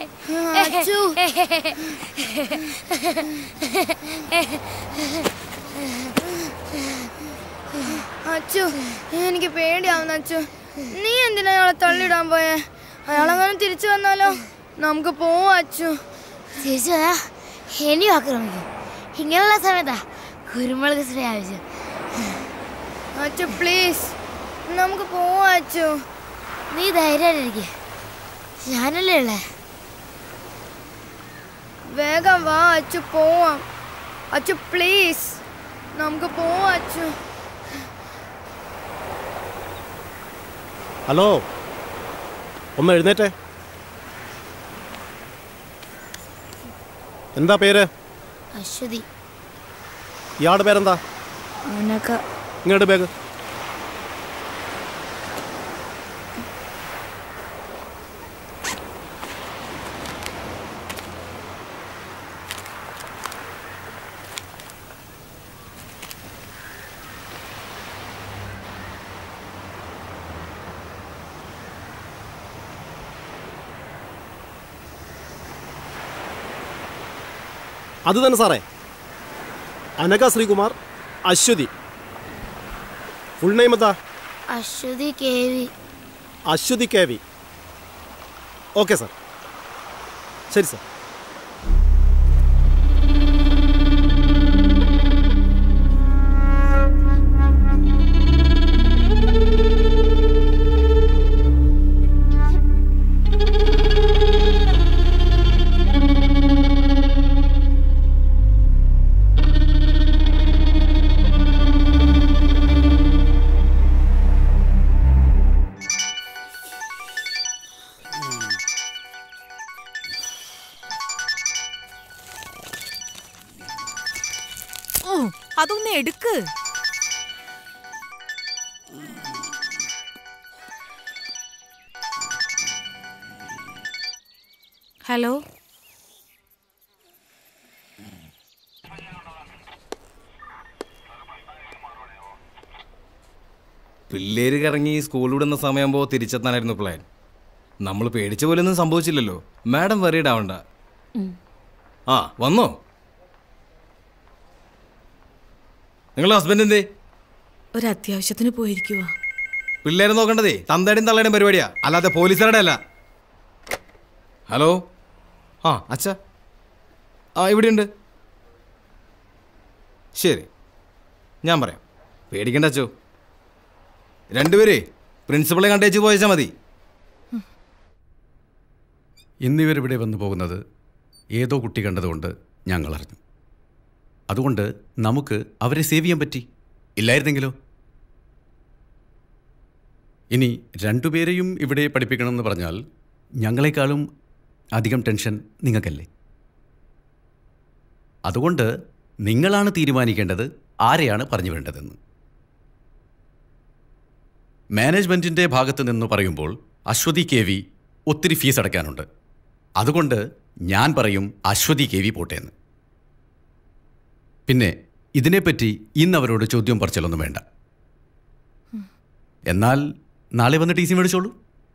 S13: അച്ചു എനിക്ക് പേടിയാവുന്നു അച്ചു നീ എന്തിനാ അയാളെ തള്ളിയിടാൻ പോയേ അയാളങ്ങനെ തിരിച്ചു വന്നാലോ നമുക്ക് പോവാം അച്ചു
S4: ചേച്ചി ഇനിയും ആക്രമിക്കും ഇങ്ങനെയുള്ള സമയത്താ കുരുമുളക് സ്പ്രേ ആവശ്യം
S13: അച്ചു പ്ലീസ് നമുക്ക് പോവാം അച്ചു
S4: നീ ധൈര്യമായിട്ടിരിക്കെ ഞാനല്ലേ ഉള്ളേ
S13: വേഗം വാ അച്ചു പോവാം അച്ചു പ്ലീസ് നമുക്ക് പോവാം അച്ചു
S16: ഹലോ ഒന്ന് എഴുന്നേറ്റേ എന്താ പേര്
S4: അശ്വതി
S16: ഇയാളുടെ പേരെന്താ
S13: അവനൊക്കെ
S16: ഇങ്ങോട്ട് ബാഗ് അത് തന്നെ സാറേ അനഘ ശ്രീകുമാർ അശ്വതി ഫുൾ നെയിം എന്താ
S4: Aswathy K V
S16: Aswathy K V okay sir ശരി സാർ
S3: ഓ അതൊന്ന് എടുക്ക് ഹലോ
S17: പിള്ളേര് കറങ്ങി സ്കൂൾ വിടുന്ന സമയമാകുമ്പോൾ തിരിച്ചെത്താനായിരുന്നു പ്ലാൻ നമ്മൾ പേടിച്ച പോലൊന്നും സംഭവിച്ചില്ലല്ലോ മാഡം വറീഡ് ആവണ്ട ആ വന്നോ നിങ്ങളുടെ ഹസ്ബൻഡ് എന്തേ
S3: ഒരു അത്യാവശ്യത്തിന് പോയിരിക്കുവാ
S17: പിള്ളേരെ നോക്കേണ്ടതേ തന്തയുടെയും തള്ളയുടെയും പരിപാടിയാ അല്ലാതെ പോലീസുകാരുടെ അല്ല ഹലോ ആ അച്ഛ ആ ഇവിടെയുണ്ട് ശരി ഞാൻ പറയാം പേടിക്കണ്ട അച്ചോ രണ്ടുപേരേ പ്രിൻസിപ്പളെ കണ്ടേച്ച് പോയച്ചാൽ മതി
S18: ഇന്നിവരിവിടെ വന്നു പോകുന്നത് ഏതോ കുട്ടി കണ്ടതുകൊണ്ട് ഞങ്ങൾ അറിഞ്ഞു അതുകൊണ്ട് നമുക്ക് അവരെ സേവ് ചെയ്യാൻ പറ്റി ഇല്ലായിരുന്നെങ്കിലോ ഇനി രണ്ടുപേരെയും ഇവിടെ പഠിപ്പിക്കണമെന്ന് പറഞ്ഞാൽ ഞങ്ങളെക്കാളും അധികം ടെൻഷൻ നിങ്ങൾക്കല്ലേ അതുകൊണ്ട് നിങ്ങളാണ് തീരുമാനിക്കേണ്ടത് ആരെയാണ് പറഞ്ഞു വേണ്ടതെന്ന് മാനേജ്മെൻറ്റിൻ്റെ ഭാഗത്ത് നിന്ന് പറയുമ്പോൾ അശ്വതി കെ വി ഒത്തിരി ഫീസ് അടയ്ക്കാനുണ്ട് അതുകൊണ്ട് ഞാൻ പറയും അശ്വതി കെ വി പോട്ടേന്ന് പിന്നെ ഇതിനെപ്പറ്റി ഇന്ന് അവരോട് ചോദ്യം പറച്ചിലൊന്നും വേണ്ട എന്നാൽ നാളെ വന്ന് ടി സി മേടിച്ചോളൂ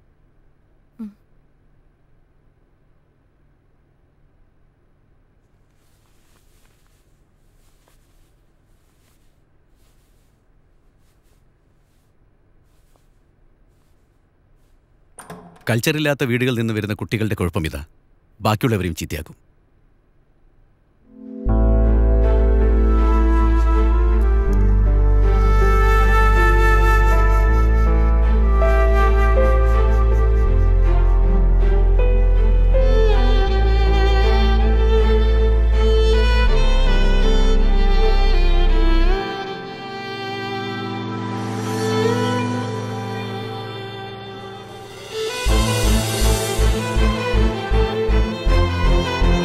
S18: കൾച്ചറില്ലാത്ത വീടുകളിൽ നിന്ന് വരുന്ന കുട്ടികളുടെ കുഴപ്പം ഇതാ ബാക്കിയുള്ളവരെയും ചീത്തയാക്കും
S13: ആ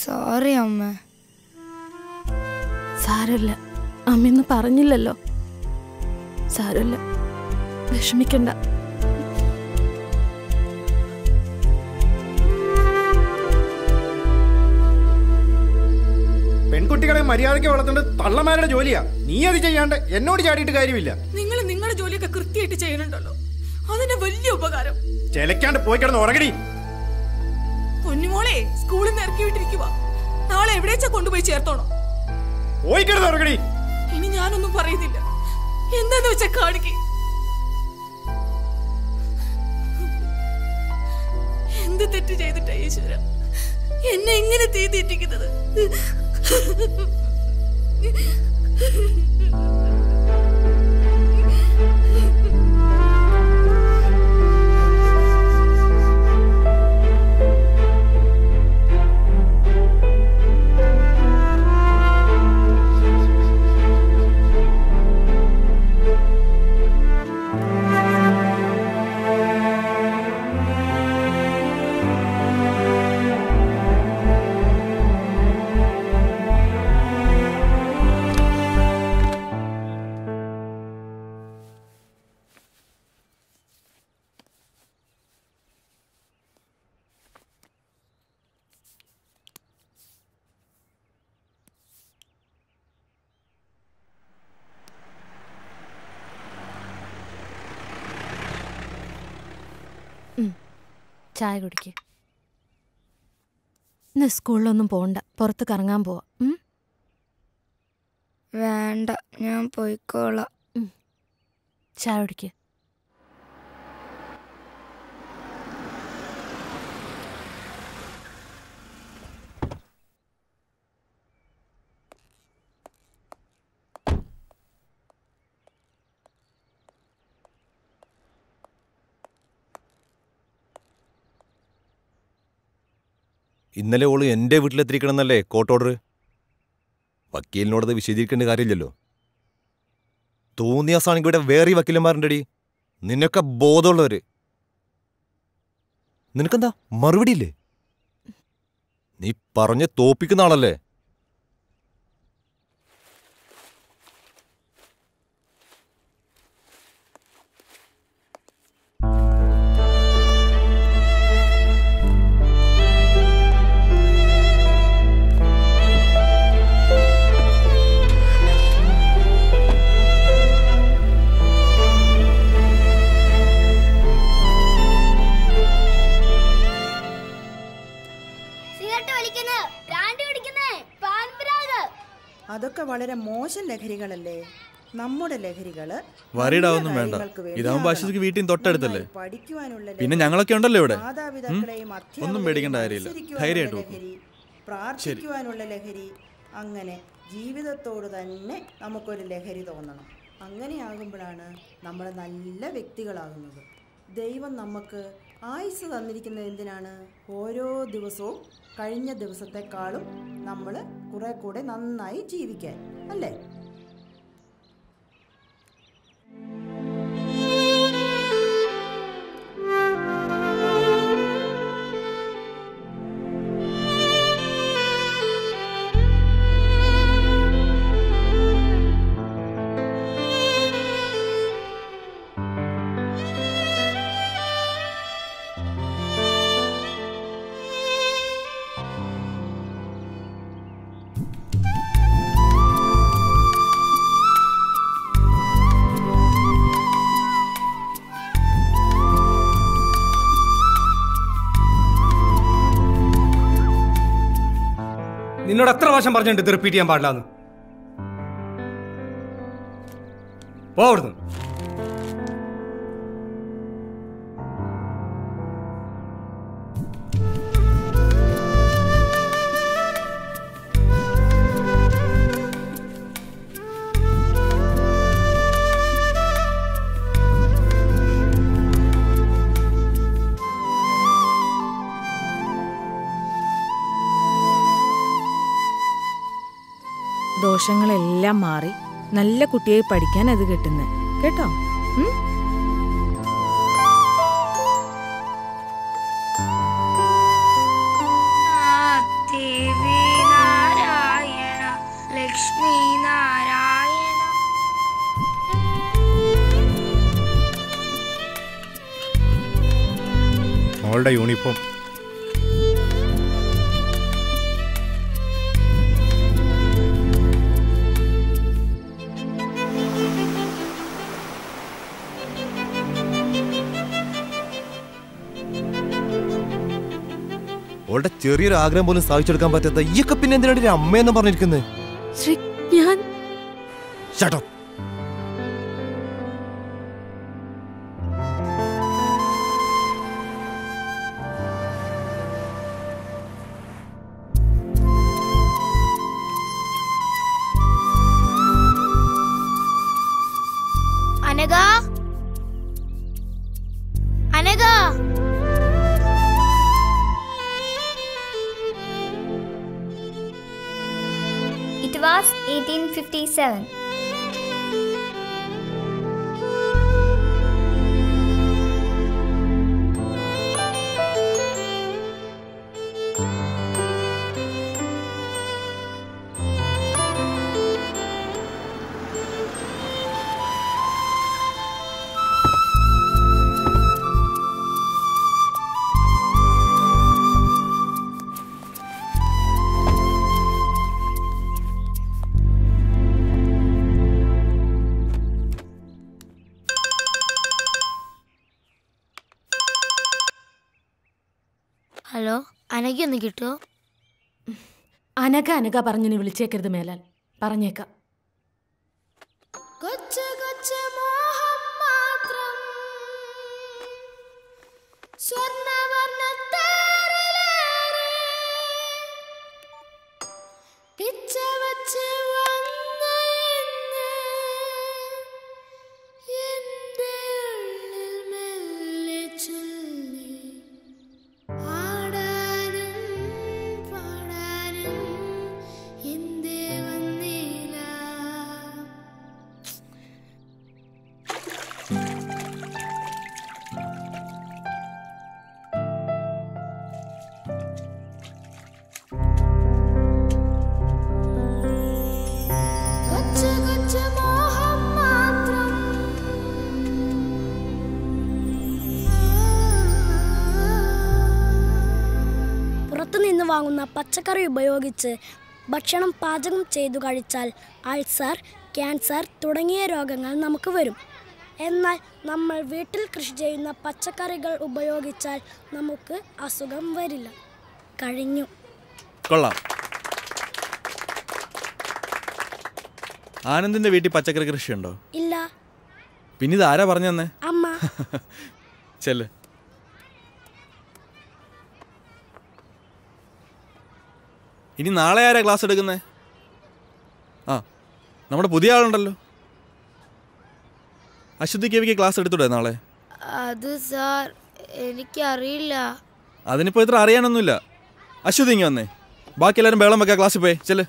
S13: സോറി അമ്മ
S6: സാരമില്ല അമ്മയൊന്നും പറഞ്ഞില്ലല്ലോ സാരമില്ല വിഷമിക്കണ്ട
S5: പെൺകുട്ടികളെ മര്യാദയ്ക്ക് വളർത്തേണ്ടത് തള്ളമാരുടെ ജോലിയാ നീ അത് ചെയ്യാണ്ട് എന്നോട് ചാടിയിട്ട് കാര്യമില്ല
S3: നിങ്ങൾ നിങ്ങളുടെ ജോലിയൊക്കെ കൃത്യമായിട്ട് ചെയ്യുന്നുണ്ടല്ലോ അതിന്റെ വലിയ ഉപകാരം
S5: ചെലക്കാണ്ട് പോയി കിടന്ന് ഉറങ്ങടി
S3: പൊന്നുമോളെ സ്കൂളിൽ നിന്ന് ഇറക്കി വിട്ടിരിക്കുക നാളെ എവിടേച്ചാ കൊണ്ടുപോയി ചേർത്തോണോ
S5: പോയി കിടന്ന് ഉറങ്ങടി
S3: ഇനി ഞാനൊന്നും പറയുന്നില്ല എന്താന്ന് വെച്ചാ കാണിക്ക് എന്ത് തെറ്റ് ചെയ്തിട്ടാ ഈശ്വര എന്നെ എങ്ങനെ തീ തീറ്റിക്കുന്നത്
S6: ചായ കുടിക്ക് ഇന്ന് സ്കൂളിലൊന്നും പോണ്ട പുറത്ത് കറങ്ങാൻ പോവാം ഉം?
S13: വേണ്ട ഞാൻ പോയിക്കോളാം
S6: ചായ കുടിക്ക്
S19: ഇന്നലെ ഓള് എൻ്റെ വീട്ടിലെത്തിരിക്കണമെന്നല്ലേ കോർട്ട് ഓർഡർ വക്കീലിനോടത് വിശദീകരിക്കേണ്ട കാര്യമില്ലല്ലോ തോന്നിയ സാണെങ്കിൽ ഇവിടെ വേറെ വക്കീലന്മാരുണ്ടടി നിന്നൊക്കെ ബോധമുള്ളവര് നിനക്കെന്താ മറുപടിയില്ലേ നീ പറഞ്ഞ് തോപ്പിക്കുന്ന ആളല്ലേ
S8: സിഗരറ്റ് വലിക്കുന്നത് ബ്രാൻഡ് കുടിക്കുന്നത് പാൻപരാഗ്
S20: അതൊക്കെ വളരെ മോശം ലഹരികളല്ലേ നമ്മുടെ ലഹരികള്
S21: വറിയിടാവൊന്നും
S20: നല്ല
S21: വേണ്ട
S20: കാര്യങ്ങൾക്ക് വേണ്ടി
S21: ഇതാവുമ്പോ
S20: ആകണം.
S21: ആശുപത്രിക്ക് വീട്ടിൽ തൊട്ടടുത്തല്ലേ
S20: നന്നായി പഠിക്കുവാനുള്ള
S21: പിന്നെ
S20: ലഹരി,
S21: ഞങ്ങളൊക്കെ ഉണ്ടല്ലോ ഇവിടെ ഉം?
S20: മാതാപിതാക്കളെയും
S21: ഒന്നും
S20: അധ്യാപകരെയും
S21: പേടിക്കേണ്ട കാര്യമില്ല
S20: മത്സരിക്കുവാനുള്ള
S21: ധൈര്യമായിട്ട് നോക്കും
S20: ലഹരി, പ്രാർത്ഥിക്കുവാനുള്ള ലഹരി അങ്ങനെ ജീവിതത്തോട് തന്നെ നമുക്കൊരു ലഹരി തോന്നണം അങ്ങനെയാകുമ്പോഴാണ് നമ്മൾ നല്ല വ്യക്തികളാകുന്നത് ദൈവം നമുക്ക് ആയുസ് തന്നിരിക്കുന്നത് എന്തിനാണ് ഓരോ ദിവസവും കഴിഞ്ഞ ദിവസത്തെക്കാളും നമ്മൾ കുറെ കൂടെ നന്നായി ജീവിക്കാൻ അല്ലേ
S7: നിന്നോട് എത്ര പ്രാവശ്യം പറഞ്ഞിട്ടുണ്ട് ഇത് റിപ്പീറ്റ് ചെയ്യാൻ പാടില്ലാന്ന് പോ അവിടുന്ന്
S3: ദോഷങ്ങളെല്ലാം മാറി നല്ല കുട്ടിയായി പഠിക്കാൻ അത് കിട്ടുന്നത് കേട്ടോ ഉം?
S13: ടി വി
S5: മോളുടെ യൂണിഫോം
S19: അവളുടെ ചെറിയൊരു ആഗ്രഹം പോലും സാധിച്ചെടുക്കാൻ പറ്റാത്ത ഈയൊക്കെ പിന്നെ എന്തിനാണ് ഒരു അമ്മയെന്ന് പറഞ്ഞിരിക്കുന്നത്
S6: ശ്രീ ഞാൻ
S19: ഷട്ടോ
S4: Anagha Anagha
S8: It was 1857.
S4: Hello Anagha ഒന്ന് കിട്ടുമോ
S6: അനക അനക പറഞ്ഞു നീ വിളിച്ചേക്കരുത് മേലാൽ പറഞ്ഞേക്കാം
S4: കൊച്ചു കൊച്ചു മോഹം മാത്രം സ്വർണ്ണവർണ്ണത്തേരിലേറി പിച്ച വച്ച് വന്ന ഇന്ന് എൻ്റെ ഉള്ളിൽ മെല്ലെ ചൊല്ലി ആടാനും പാടാനും എന്തേ വന്നില്ല കൊച്ചു കൊച്ചു മോഹം മാത്രം
S21: പുറത്തുനിന്ന് വാങ്ങുന്ന പച്ചക്കറി ഉപയോഗിച്ച് ഭക്ഷണം പാചകം ചെയ്തു കഴിച്ചാൽ അൾസർ ക്യാൻസർ തുടങ്ങിയ രോഗങ്ങൾ നമുക്ക് വരും എന്നാൽ നമ്മൾ വീട്ടിൽ കൃഷി ചെയ്യുന്ന പച്ചക്കറികൾ ഉപയോഗിച്ചാൽ നമുക്ക് അസുഖം വരില്ല കഴിഞ്ഞു
S22: കൊള്ളാം ആനന്ദിന്റെ വീട്ടിൽ പച്ചക്കറി കൃഷിയുണ്ടോ
S21: ഇല്ല
S22: പിന്നെ ഇത് ആരാ പറഞ്ഞു തന്നെ
S21: അമ്മ
S22: ചെല്ല് ഇനി നാളെ ആരാ ക്ലാസ് എടുക്കുന്നേ ആ നമ്മുടെ പുതിയ ആളുണ്ടല്ലോ അശുദ്ധി കവിക്ക് ക്ലാസ് എടുത്തൂടെ നാളെ
S4: അത് സാർ എനിക്കറിയില്ല
S22: അതിനിപ്പോൾ ഇത്ര അറിയാനൊന്നുമില്ല അശ്വതി ഇങ്ങ് വന്നേ ബാക്കി എല്ലാവരും ബേളം വെക്കാം ക്ലാസ്സിൽ പോയി ചെല്ല്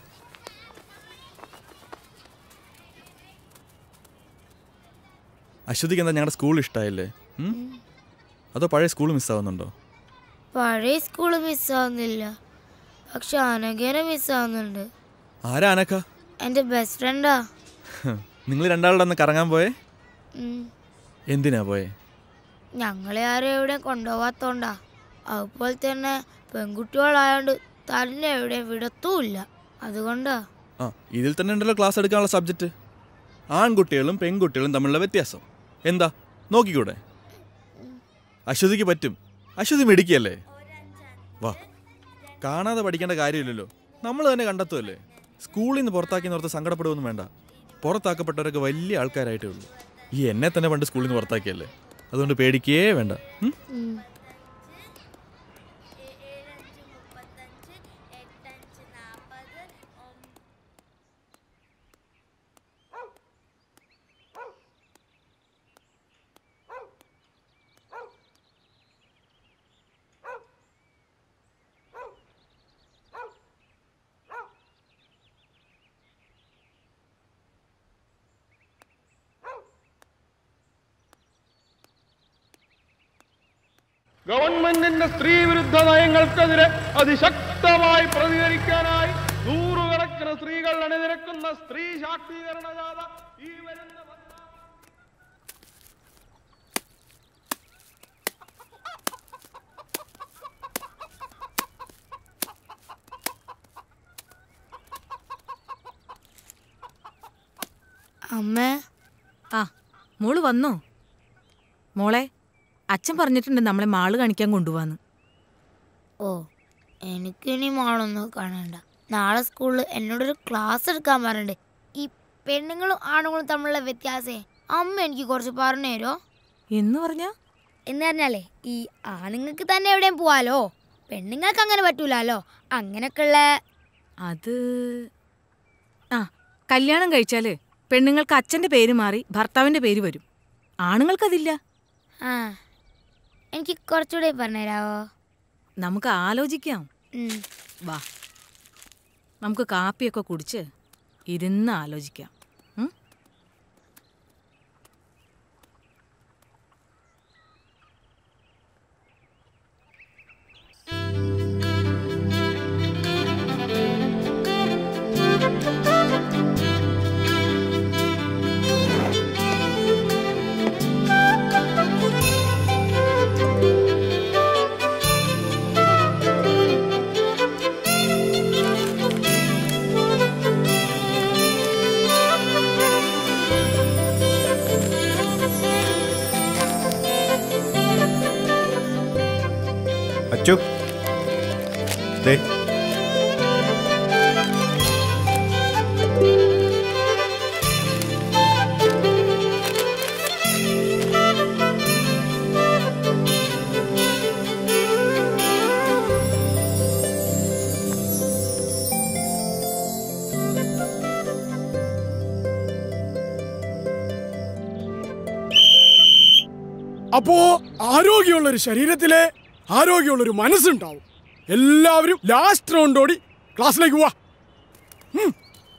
S22: അശ്വതിക്ക് എന്താ ഞങ്ങളുടെ സ്കൂൾ ഇഷ്ടമായില്ലേ ഉം? അതോ പഴയ സ്കൂൾ മിസ്സാവുന്നുണ്ടോ
S4: പഴയ സ്കൂള് മിസ്സാവുന്നില്ല പക്ഷെ അനഘേനെ മിസ്സാവുന്നുണ്ട്
S22: ആരാ അനക്ക
S4: എൻ്റെ ബെസ്റ്റ് ഫ്രണ്ടാ
S22: നിങ്ങൾ രണ്ടാളുടെ അന്ന് കറങ്ങാൻ പോയേ
S4: ഉം.
S22: എന്തിനാ പോയേ
S4: ഞങ്ങളെ ആരും എവിടെയും കൊണ്ടുപോകാത്തോണ്ടാ അതുപോലെ തന്നെ പെൺകുട്ടികളായോണ്ട് തന്നെ എവിടെയും വിടത്തുമില്ല അതുകൊണ്ടാ
S22: ആ ഇതിൽ തന്നെ ഉണ്ടല്ലോ ക്ലാസ് എടുക്കാനുള്ള സബ്ജക്റ്റ് ആൺകുട്ടികളും പെൺകുട്ടികളും തമ്മിലുള്ള വ്യത്യാസം എന്താ നോക്കിക്കൂടെ അശ്വതിക്ക് പറ്റും അശ്വതി മിടിക്കല്ലേ വാ കാണാതെ പഠിക്കേണ്ട കാര്യമില്ലല്ലോ നമ്മൾ തന്നെ കണ്ടെത്തുമല്ലേ സ്കൂളിൽ നിന്ന് പുറത്താക്കി നിർത്ത് സങ്കടപ്പെടുകയൊന്നും വേണ്ട പുറത്താക്കപ്പെട്ടവരൊക്കെ വലിയ ആൾക്കാരായിട്ടേ ഉള്ളൂ ഈ എന്നെ തന്നെ പണ്ട് സ്കൂളിൽ നിന്ന് പുറത്താക്കിയല്ലേ അതുകൊണ്ട് പേടിക്കേ വേണ്ട ഉം?
S23: ഗവൺമെന്റിന്റെ സ്ത്രീ വിരുദ്ധ നയങ്ങൾക്കെതിരെ അതിശക്തമായി പ്രതികരിക്കാനായി നൂറുകണക്കിന് സ്ത്രീകൾ അണിനിരക്കുന്ന സ്ത്രീ ശാക്തീകരണ ജാഥ ഈ വരുന്ന
S4: അമ്മേ
S3: ആ മോള് വന്നോ മോളെ അച്ഛൻ പറഞ്ഞിട്ടുണ്ട് നമ്മളെ മാള് കാണിക്കാൻ കൊണ്ടുപോവാന്ന്
S4: ഓ എനിക്കിനി മോളൊന്നും കാണണ്ട നാളെ സ്കൂളിൽ എന്നോടൊരു ക്ലാസ് എടുക്കാൻ പറഞ്ഞിട്ടുണ്ട് ഈ പെണ്ണുങ്ങളും ആണുങ്ങളും തമ്മിലുള്ള വ്യത്യാസേ അമ്മ എനിക്ക് കുറച്ച് പറഞ്ഞു തരുമോ
S3: എന്ന് പറഞ്ഞാ
S4: എന്ന് പറഞ്ഞാലേ ഈ ആണുങ്ങൾക്ക് തന്നെ എവിടെയും പോവാലോ പെണ്ണുങ്ങൾക്ക് അങ്ങനെ പറ്റൂലല്ലോ അങ്ങനൊക്കെയുള്ള
S3: അത് ആ കല്യാണം കഴിച്ചാല് പെണ്ണുങ്ങൾക്ക് അച്ഛന്റെ പേര് മാറി ഭർത്താവിന്റെ പേര് വരും ആണുങ്ങൾക്കതില്ല
S4: ആ എനിക്ക് കുറച്ചുകൂടെ പറഞ്ഞുതരാവോ
S3: നമുക്ക് ആലോചിക്കാം
S4: ഉം.
S3: വാ നമുക്ക് കാപ്പിയൊക്കെ കുടിച്ച് ഇരുന്ന് ആലോചിക്കാം ഉം?
S19: അച്ചു ദേ
S1: അപ്പോ ആരോഗ്യമുള്ള ഒരു ശരീരത്തിലെ ആരോഗ്യമുള്ള ഒരു മനസ്സുണ്ടാവും എല്ലാവരും ലാസ്റ്റ് റൗണ്ട് ഓടി ക്ലാസ്സിലേക്ക് പോവാ ഉം.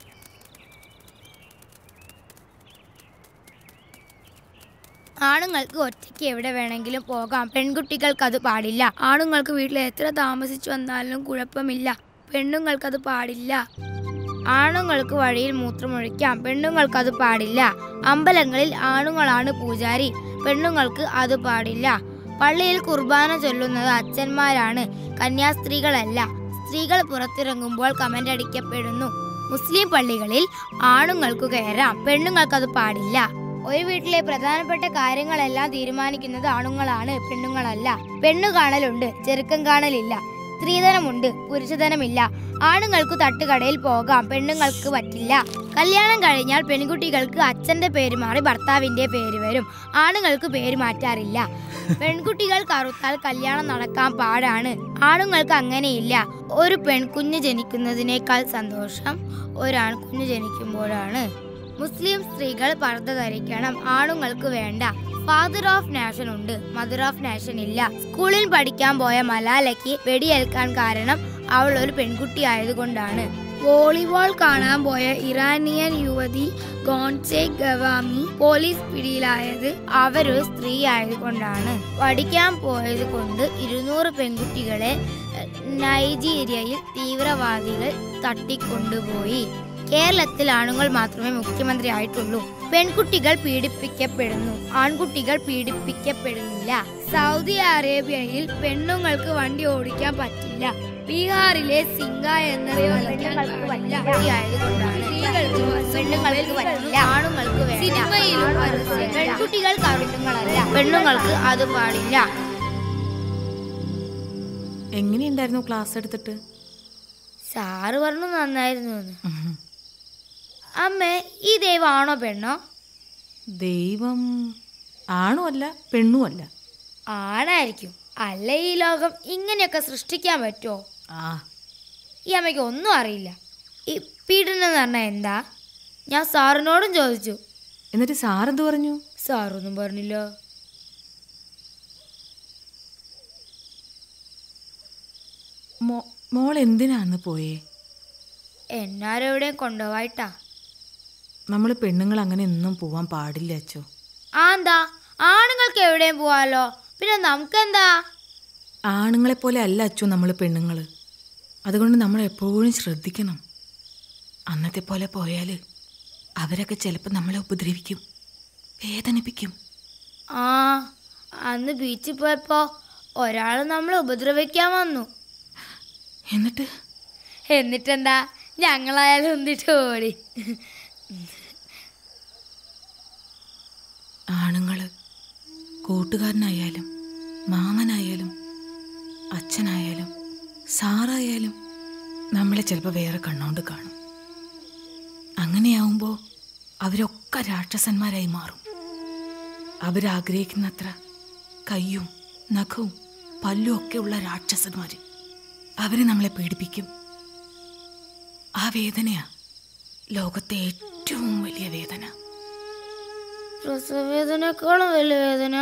S4: ആണുങ്ങൾക്ക് ഒറ്റയ്ക്ക് എവിടെ വേണമെങ്കിലും പോകാം പെൺകുട്ടികൾക്ക് അത് പാടില്ല ആണുങ്ങൾക്ക് വീട്ടിൽ എത്ര താമസിച്ചു വന്നാലും കുഴപ്പമില്ല പെണ്ണുങ്ങൾക്ക് അത് പാടില്ല ആണുങ്ങൾക്ക് വഴിയിൽ മൂത്രമൊഴിക്കാം പെണ്ണുങ്ങൾക്ക് അത് പാടില്ല അമ്പലങ്ങളിൽ ആണുങ്ങളാണ് പൂജാരി പെണ്ണുങ്ങൾക്ക് അത് പാടില്ല പള്ളിയിൽ കുർബാന ചൊല്ലുന്നത് അച്ഛന്മാരാണ് കന്യാസ്ത്രീകളല്ല സ്ത്രീകൾ പുറത്തിറങ്ങുമ്പോൾ കമന്റ് അടിക്കപ്പെടുന്നു മുസ്ലിം പള്ളികളിൽ ആണുങ്ങൾക്ക് കയറാം പെണ്ണുങ്ങൾക്ക് അത് പാടില്ല ഒരു വീട്ടിലെ പ്രധാനപ്പെട്ട കാര്യങ്ങളെല്ലാം തീരുമാനിക്കുന്നത് ആണുങ്ങളാണ് പെണ്ണുങ്ങളല്ല പെണ്ണു കാണലുണ്ട് ചെറുക്കം കാണലില്ല സ്ത്രീധനമുണ്ട് പുരുഷധനമില്ല ആണുങ്ങൾക്ക് തട്ടുകടയിൽ പോകാം പെണ്ണുങ്ങൾക്ക് പറ്റില്ല കല്യാണം കഴിഞ്ഞാൽ പെൺകുട്ടികൾക്ക് അച്ഛന്റെ പേര് മാറി ഭർത്താവിന്റെ പേര് വരും ആണുങ്ങൾക്ക് പേര് മാറ്റാറില്ല പെൺകുട്ടികൾ കറുത്താൽ കല്യാണം നടക്കാൻ പാടാണ് ആണുങ്ങൾക്ക് അങ്ങനെയില്ല ഒരു പെൺകുഞ്ഞ് ജനിക്കുന്നതിനേക്കാൾ സന്തോഷം ഒരാൺകുഞ്ഞ് ജനിക്കുമ്പോഴാണ് മുസ്ലിം സ്ത്രീകൾ പർദ്ദ ധരിക്കണം ആണുങ്ങൾക്ക് വേണ്ട ഫാദർ ഓഫ് നാഷൻ ഉണ്ട് മദർ ഓഫ് നാഷൻ ഇല്ല സ്കൂളിൽ പഠിക്കാൻ പോയ മലാലയ്ക്ക് വെടിയേൽക്കാൻ കാരണം അവൾ ഒരു പെൺകുട്ടി ആയതുകൊണ്ടാണ് വോളിബോൾ കാണാൻ പോയ ഇറാനിയൻ യുവതി ഗോൺസെ ഗവാമി പോലീസ് പിടിയിലായത് അവരൊരു സ്ത്രീ ആയതുകൊണ്ടാണ് പഠിക്കാൻ പോയത് കൊണ്ട് ഇരുന്നൂറ് പെൺകുട്ടികളെ എഹ്, നൈജീരിയയിൽ തീവ്രവാദികൾ തട്ടിക്കൊണ്ടുപോയി കേരളത്തിൽ ആണുങ്ങൾ മാത്രമേ മുഖ്യമന്ത്രി ആയിട്ടുള്ളൂ പെൺകുട്ടികൾ പീഡിപ്പിക്കപ്പെടുന്നു ആൺകുട്ടികൾ പീഡിപ്പിക്കപ്പെടുന്നില്ല സൗദി അറേബ്യയിൽ പെണ്ണുങ്ങൾക്ക് വണ്ടി ഓടിക്കാൻ പറ്റില്ല ബീഹാറിലെ സിംഗ എന്ന പെണ്ണുങ്ങൾക്ക് പറ്റില്ല ആയതുകൊണ്ടാണ് പെണ്ണുങ്ങൾക്ക് പറ്റില്ല ആണുങ്ങൾക്ക് വേണ്ട സിനിമയിലും പെൺകുട്ടികൾ കറുട്ടുങ്ങളല്ല പെണ്ണുങ്ങൾക്ക് അത് പാടില്ല
S3: എങ്ങനെയുണ്ടായിരുന്നു ക്ലാസ് എടുത്തിട്ട്
S4: സാറ് പറഞ്ഞു നന്നായിരുന്നു എന്ന്. അമ്മേ ഈ ദൈവമാണോ പെണ്ണോ
S3: ദൈവം ആണുമല്ല പെണ്ണുമല്ല
S4: ആണായിരിക്കും അല്ല ഈ ലോകം ഇങ്ങനെയൊക്കെ സൃഷ്ടിക്കാൻ പറ്റുമോ
S3: ആ
S4: ഈ അമ്മയ്ക്ക് ഒന്നും അറിയില്ല ഈ പീഡനം എന്ന് പറഞ്ഞാൽ എന്താ ഞാൻ സാറിനോടും ചോദിച്ചു
S3: എന്നിട്ട് സാറെന്ത് പറഞ്ഞു
S4: സാറൊന്നും പറഞ്ഞില്ലോ
S3: മോ- മോൾ എന്തിനാന്ന് പോയേ
S4: എന്നാരെവിടെയും കൊണ്ടുപോയിട്ടാ
S3: നമ്മൾ പെണ്ണുങ്ങൾ അങ്ങനെ ഒന്നും പോവാൻ പാടില്ല അച്ചോ
S4: ആ എന്താ ആണുങ്ങൾക്ക് എവിടെയും പോവാലോ പിന്നെ നമുക്കെന്താ
S3: ആണുങ്ങളെ പോലെ അല്ല അച്ചു നമ്മൾ പെണ്ണുങ്ങൾ അതുകൊണ്ട് നമ്മൾ എപ്പോഴും ശ്രദ്ധിക്കണം അന്നത്തെ പോലെ പോയാൽ അവരൊക്കെ ചിലപ്പോൾ നമ്മളെ ഉപദ്രവിക്കും വേദനിപ്പിക്കും
S4: ആ അന്ന് ബീച്ചിൽ പോയപ്പോ ഒരാൾ നമ്മളെ ഉപദ്രവിക്കാൻ വന്നു
S3: എന്നിട്ട്
S4: എന്നിട്ടെന്താ ഞങ്ങളായാലും ഒന്നിട്ട് ഓടി
S3: ആണുങ്ങള് കൂട്ടുകാരനായാലും മാമനായാലും അച്ഛനായാലും സാറായാലും നമ്മളെ ചിലപ്പോൾ വേറെ കണ്ണോണ്ട് കാണും അങ്ങനെയാവുമ്പോൾ അവരൊക്കെ രാക്ഷസന്മാരായി മാറും അവരാഗ്രഹിക്കുന്നത്ര കയ്യും നഖവും പല്ലും ഒക്കെ ഉള്ള രാക്ഷസന്മാർ അവര് നമ്മളെ പീഡിപ്പിക്കും ആ വേദനയാ ലോകത്തെ ഏറ്റവും വലിയ വേദന
S4: പ്രസവവേദനക്കാളും വലിയ വേദന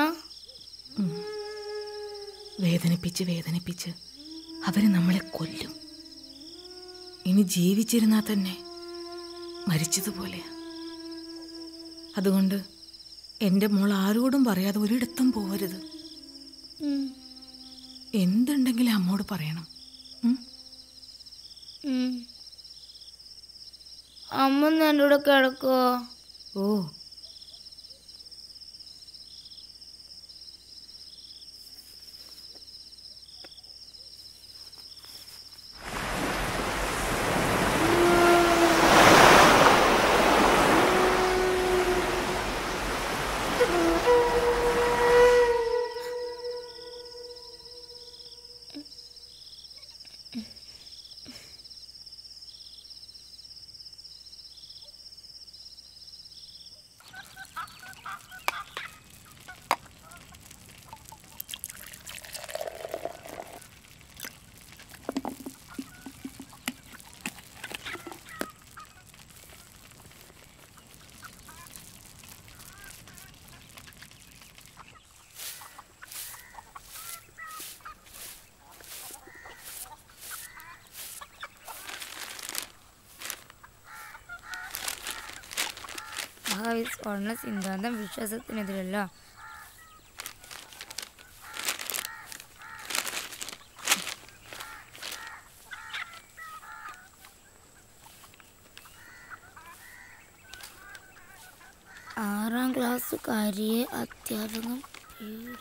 S3: വേദനിപ്പിച്ച് വേദനിപ്പിച്ച് അവര് നമ്മളെ കൊല്ലും ഇനി ജീവിച്ചിരുന്നാൽ തന്നെ മരിച്ചതുപോലെയാ അതുകൊണ്ട് എൻ്റെ മോൾ ആരോടും പറയാതെ ഒരിടത്തും പോവരുത്
S4: ഉം.
S3: എന്തുണ്ടെങ്കിലും അമ്മോട് പറയണം
S4: ഉം. അമ്മ ഒന്ന് എൻ്റെ കൂടെ കിടക്കുവോ
S3: ഓ
S4: ഭാവി സ്വർണ്ണ സിദ്ധാന്തം വിശ്വാസത്തിനെതിരല്ല ആറാം ക്ലാസ്സുകാരിയെ അധ്യാപകൻ പീഡി-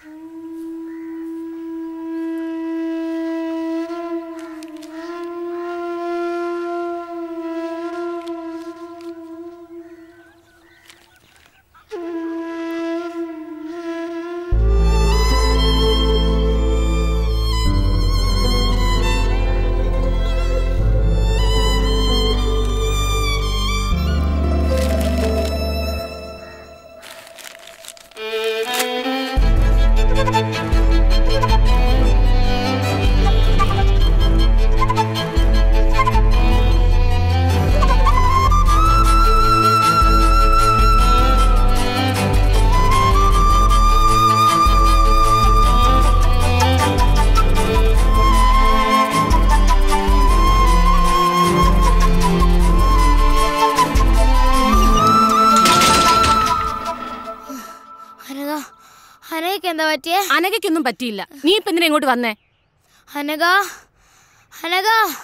S4: അനഘ അനഘയ്ക്ക് എന്താ പറ്റിയേ
S6: അനഘയ്ക്കൊന്നും പറ്റിയില്ല നീ ഇപ്പൊ എന്തിനാ ഇങ്ങോട്ട് വന്നേ
S4: അനഘ അനഘ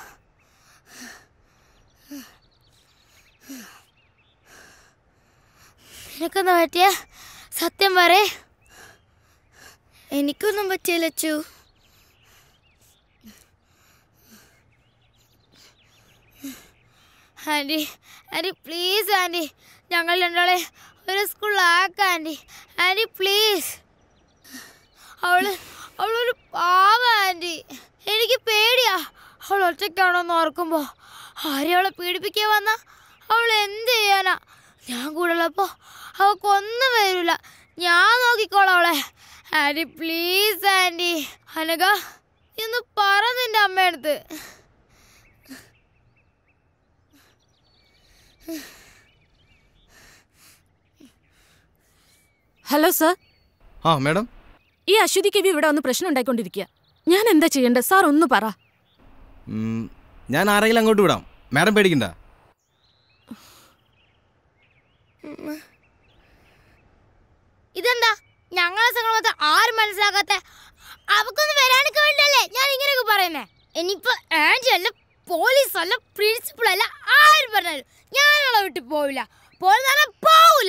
S4: നിനക്കെന്താ പറ്റിയ സത്യം പറ എനിക്കൊന്നും പറ്റിയില്ല Achu aunty aunty please aunty ഞങ്ങൾ രണ്ടാളെ ഒരു സ്കൂളിലാക്കാം ആൻറ്റി ആൻറ്റി പ്ലീസ് അവള് അവളൊരു പാവ ആൻറ്റി എനിക്ക് പേടിയാ അവൾ ഒറ്റയ്ക്കാണോന്ന് ഓർക്കുമ്പോ ആരെയും അവളെ പീഡിപ്പിക്കാൻ വന്ന അവൾ എന്ത് ചെയ്യാനാ ഞാൻ കൂടെ ഉള്ളപ്പോ അവൾക്കൊന്നും വരില്ല ഞാൻ നോക്കിക്കോളാം അവളെ ആൻറ്റി പ്ലീസ് ആൻറ്റി അനക നീ ഒന്ന് പറ നിന്റെ അമ്മയടുത്ത്
S6: ഹലോ സർ
S17: ആ മാഡം
S6: ഈ അശ്വതി കവി ഇവിടെ വന്ന് പ്രശ്നം ഉണ്ടായിക്കൊണ്ടിരിക്കുക ഞാൻ എന്താ ചെയ്യേണ്ടത് സാർ ഒന്ന് പറ
S17: ഉം, ഞാൻ ആരെങ്കിലും അങ്ങോട്ട് വിടാം മാഡം പേടിക്കണ്ട
S4: ഇതെന്താ ഞങ്ങളെ സംഘം മാത്രം ആരും മനസ്സിലാക്കാത്ത അവക്കൊന്നും വരാനൊക്കെ വേണ്ടല്ലേ ഞാൻ ഇങ്ങനെയൊക്കെ പറയുന്നേ ഇനിയിപ്പോ ആന്റി അല്ല പോലീസ് അല്ല പ്രിൻസിപ്പൾ അല്ല ആരും പറഞ്ഞാലും ഞാൻ അവളെ വിട്ട് പോവില്ല പോലെന്ന് പോവില്ല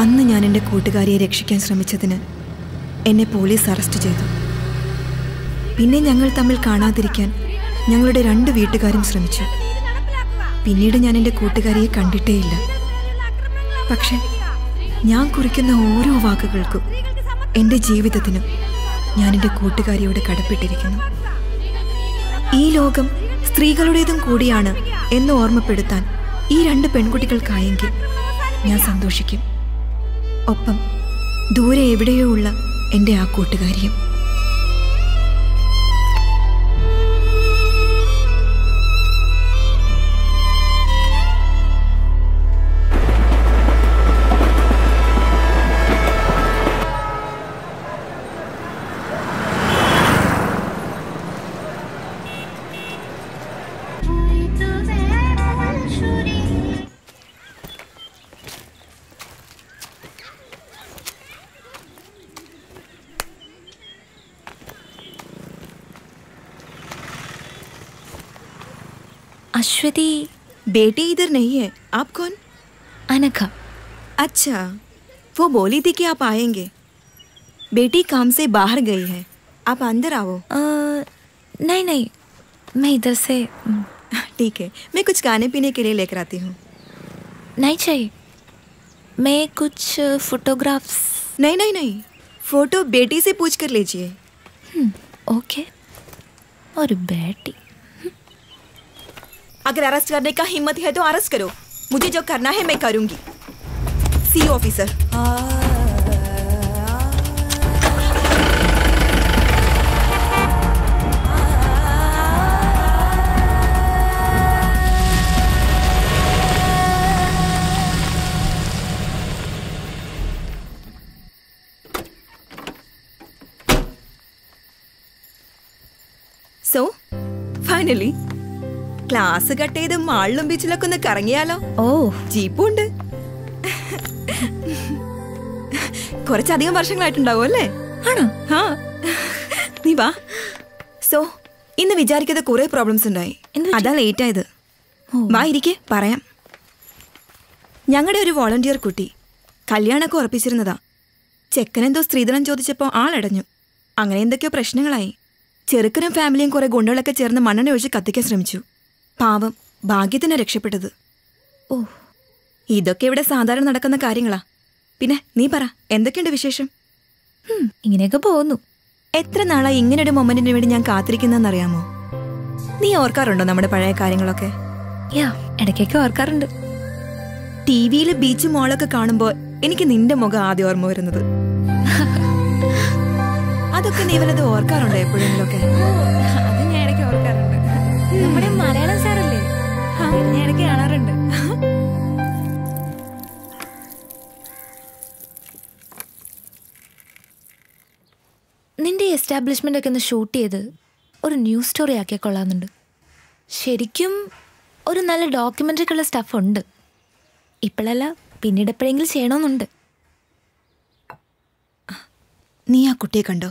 S2: അന്ന് ഞാൻ എൻ്റെ കൂട്ടുകാരിയെ രക്ഷിക്കാൻ ശ്രമിച്ചതിന് എന്നെ പോലീസ് അറസ്റ്റ് ചെയ്തു പിന്നെ ഞങ്ങൾ തമ്മിൽ കാണാതിരിക്കാൻ ഞങ്ങളുടെ രണ്ട് വീട്ടുകാരും ശ്രമിച്ചു പിന്നീട് ഞാൻ എൻ്റെ കൂട്ടുകാരിയെ കണ്ടിട്ടേയില്ല പക്ഷെ ഞാൻ കുറിക്കുന്ന ഓരോ വാക്കുകൾക്കും എൻ്റെ ജീവിതത്തിനും ഞാൻ എൻ്റെ കൂട്ടുകാരിയോട് കടപ്പെട്ടിരിക്കുന്നു ഈ ലോകം സ്ത്രീകളുടേതും കൂടിയാണ് എന്ന് ഓർമ്മപ്പെടുത്താൻ ഈ രണ്ട് പെൺകുട്ടികൾക്കായെങ്കിൽ ഞാൻ സന്തോഷിക്കും ഒപ്പം ദൂരെ എവിടെയോ ഉള്ള എൻ്റെ ആ കൂട്ടുകാരിയും
S11: अश्वती
S2: बेटी इधर नहीं है आप कौन
S11: अनघा
S2: अच्छा वो बोली थी कि आप आएंगे बेटी काम से बाहर गई है आप अंदर आओ
S11: नहीं नहीं मैं इधर से
S2: ठीक है मैं कुछ खाने पीने के लिए लेकर आती हूँ
S11: नहीं चाहिए मैं कुछ फोटोग्राफ्स
S2: नहीं नहीं नहीं फोटो बेटी से पूछ कर लीजिए
S11: ओके और बेटी
S2: अगर अरेस्ट करने का हिम्मत है तो अरेस्ट करो मुझे जो करना है मैं करूंगी सी officer so finally class cut ചെയ്ത് മാളിലും ബീച്ചിലൊക്കെ ഒന്ന് കറങ്ങിയാലോ
S11: ഓ
S2: ജീപ്പും ഉണ്ട് കുറച്ചധികം വർഷങ്ങളായിട്ടുണ്ടാവും അല്ലേ
S11: ആണോ
S2: ആ നീ വാ സോ ഇന്ന് വിചാരിക്കാതെ കുറെ പ്രോബ്ലംസ് ഉണ്ടായി അതാ ലേറ്റ് ആയത് വാ ഇരിക്കെ പറയാം ഞങ്ങളുടെ ഒരു വോളണ്ടിയർ കുട്ടി കല്യാണമൊക്കെ ഉറപ്പിച്ചിരുന്നതാ ചെക്കനെന്തോ സ്ത്രീധനം ചോദിച്ചപ്പോൾ ആളടഞ്ഞു അങ്ങനെ എന്തൊക്കെയോ പ്രശ്നങ്ങളായി ചെറുക്കനും ഫാമിലിയും കുറെ ഗുണ്ടകളൊക്കെ ചേർന്ന് മണ്ണെണ്ണ ഒഴിച്ച് കത്തിക്കാൻ ശ്രമിച്ചു പാവം ഭാഗ്യത്തിന് രക്ഷപ്പെട്ടത്
S11: ഓ
S2: ഇതൊക്കെ ഇവിടെ സാധാരണ നടക്കുന്ന കാര്യങ്ങളാ പിന്നെ നീ പറ എന്തൊക്കെയുണ്ട് വിശേഷം
S11: ഇങ്ങനെയൊക്കെ പോകുന്നു
S2: എത്ര നാളായി ഇങ്ങനൊരു മൊമെന്റിന് വേണ്ടി ഞാൻ കാത്തിരിക്കുന്നതെന്നറിയാമോ നീ ഓർക്കാറുണ്ടോ നമ്മുടെ പഴയ കാര്യങ്ങളൊക്കെ
S11: യാ ഇടയ്ക്കൊക്കെ ഓർക്കാറുണ്ട്
S2: ടി വിയിൽ ബീച്ച് മോളൊക്കെ കാണുമ്പോൾ എനിക്ക് നിന്റെ മുഖം ആദ്യം ഓർമ്മ വരുന്നത് അതൊക്കെ നീ വല്ലത് ഓർക്കാറുണ്ടോ എപ്പോഴെങ്കിലൊക്കെ
S11: അത് ഞാൻ ഇടയ്ക്ക് ഓർക്കാറുണ്ട് നമ്മുടെ മലയാളം സാറല്ലേ ഞാൻ ഇടയ്ക്ക് കാണാറുണ്ട് നിന്റെ എസ്റ്റാബ്ലിഷ്മെന്റ് ഒക്കെ ഒന്ന് ഷൂട്ട് ചെയ്ത് ഒരു ന്യൂസ് സ്റ്റോറി ആക്കിയാൽ കൊള്ളാമെന്നുണ്ട് ശരിക്കും ഒരു നല്ല ഡോക്യുമെൻ്ററിക്കുള്ള സ്റ്റഫ് ഉണ്ട് ഇപ്പോഴല്ല പിന്നീട് എപ്പോഴെങ്കിലും ചെയ്യണമെന്നുണ്ട്
S2: നീ ആ കുട്ടിയെ കണ്ടോ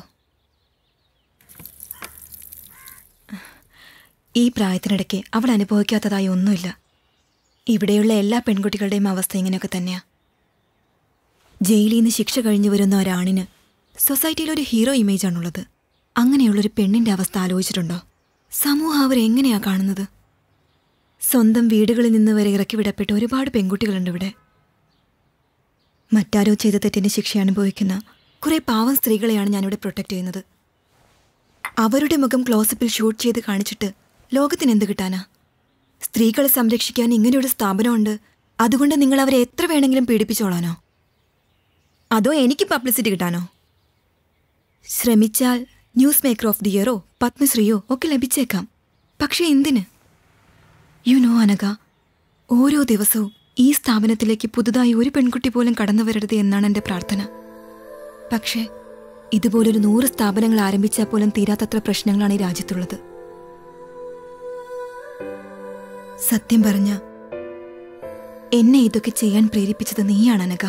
S2: ഈ പ്രായത്തിനിടയ്ക്ക് അവൾ അനുഭവിക്കാത്തതായി ഒന്നുമില്ല ഇവിടെയുള്ള എല്ലാ പെൺകുട്ടികളുടെയും അവസ്ഥ ഇങ്ങനെയൊക്കെ തന്നെയാ ജയിലിൽ നിന്ന് ശിക്ഷ കഴിഞ്ഞു വരുന്ന ഒരാണിന് സൊസൈറ്റിയിൽ ഒരു ഹീറോ ഇമേജാണുള്ളത് അങ്ങനെയുള്ളൊരു പെണ്ണിന്റെ അവസ്ഥ ആലോചിച്ചിട്ടുണ്ടോ സമൂഹം അവരെങ്ങനെയാ കാണുന്നത് സ്വന്തം വീടുകളിൽ നിന്ന് വരെ ഇറക്കി വിടപ്പെട്ട ഒരുപാട് പെൺകുട്ടികളുണ്ട് ഇവിടെ മറ്റാരോ ചെയ്ത തെറ്റിന്റെ ശിക്ഷ അനുഭവിക്കുന്ന കുറെ പാവം സ്ത്രീകളെയാണ് ഞാനിവിടെ പ്രൊട്ടക്ട് ചെയ്യുന്നത് അവരുടെ മുഖം ക്ലോസപ്പിൽ ഷൂട്ട് ചെയ്ത് കാണിച്ചിട്ട് ലോകത്തിന് എന്ത് കിട്ടാനാ സ്ത്രീകളെ സംരക്ഷിക്കാൻ ഇങ്ങനെയൊരു സ്ഥാപനമുണ്ട് അതുകൊണ്ട് നിങ്ങൾ അവരെ എത്ര വേണമെങ്കിലും പീഡിപ്പിച്ചോളാനോ അതോ എനിക്ക് പബ്ലിസിറ്റി കിട്ടാനോ ശ്രമിച്ചാൽ ന്യൂസ് മേക്കർ ഓഫ് ദി ഇയറോ പത്മശ്രീയോ ഒക്കെ ലഭിച്ചേക്കാം പക്ഷെ എന്തിന് യു നോ അനക ഓരോ ദിവസവും ഈ സ്ഥാപനത്തിലേക്ക് പുതുതായി ഒരു പെൺകുട്ടി പോലും കടന്നു വരരുത് എന്നാണ് എൻ്റെ പ്രാർത്ഥന പക്ഷേ ഇതുപോലൊരു നൂറ് സ്ഥാപനങ്ങൾ ആരംഭിച്ചാൽ പോലും തീരാത്തത്ര പ്രശ്നങ്ങളാണ് ഈ രാജ്യത്തുള്ളത് സത്യം പറഞ്ഞ എന്നെ ഇതൊക്കെ ചെയ്യാൻ പ്രേരിപ്പിച്ചത് നീയാണ് അനക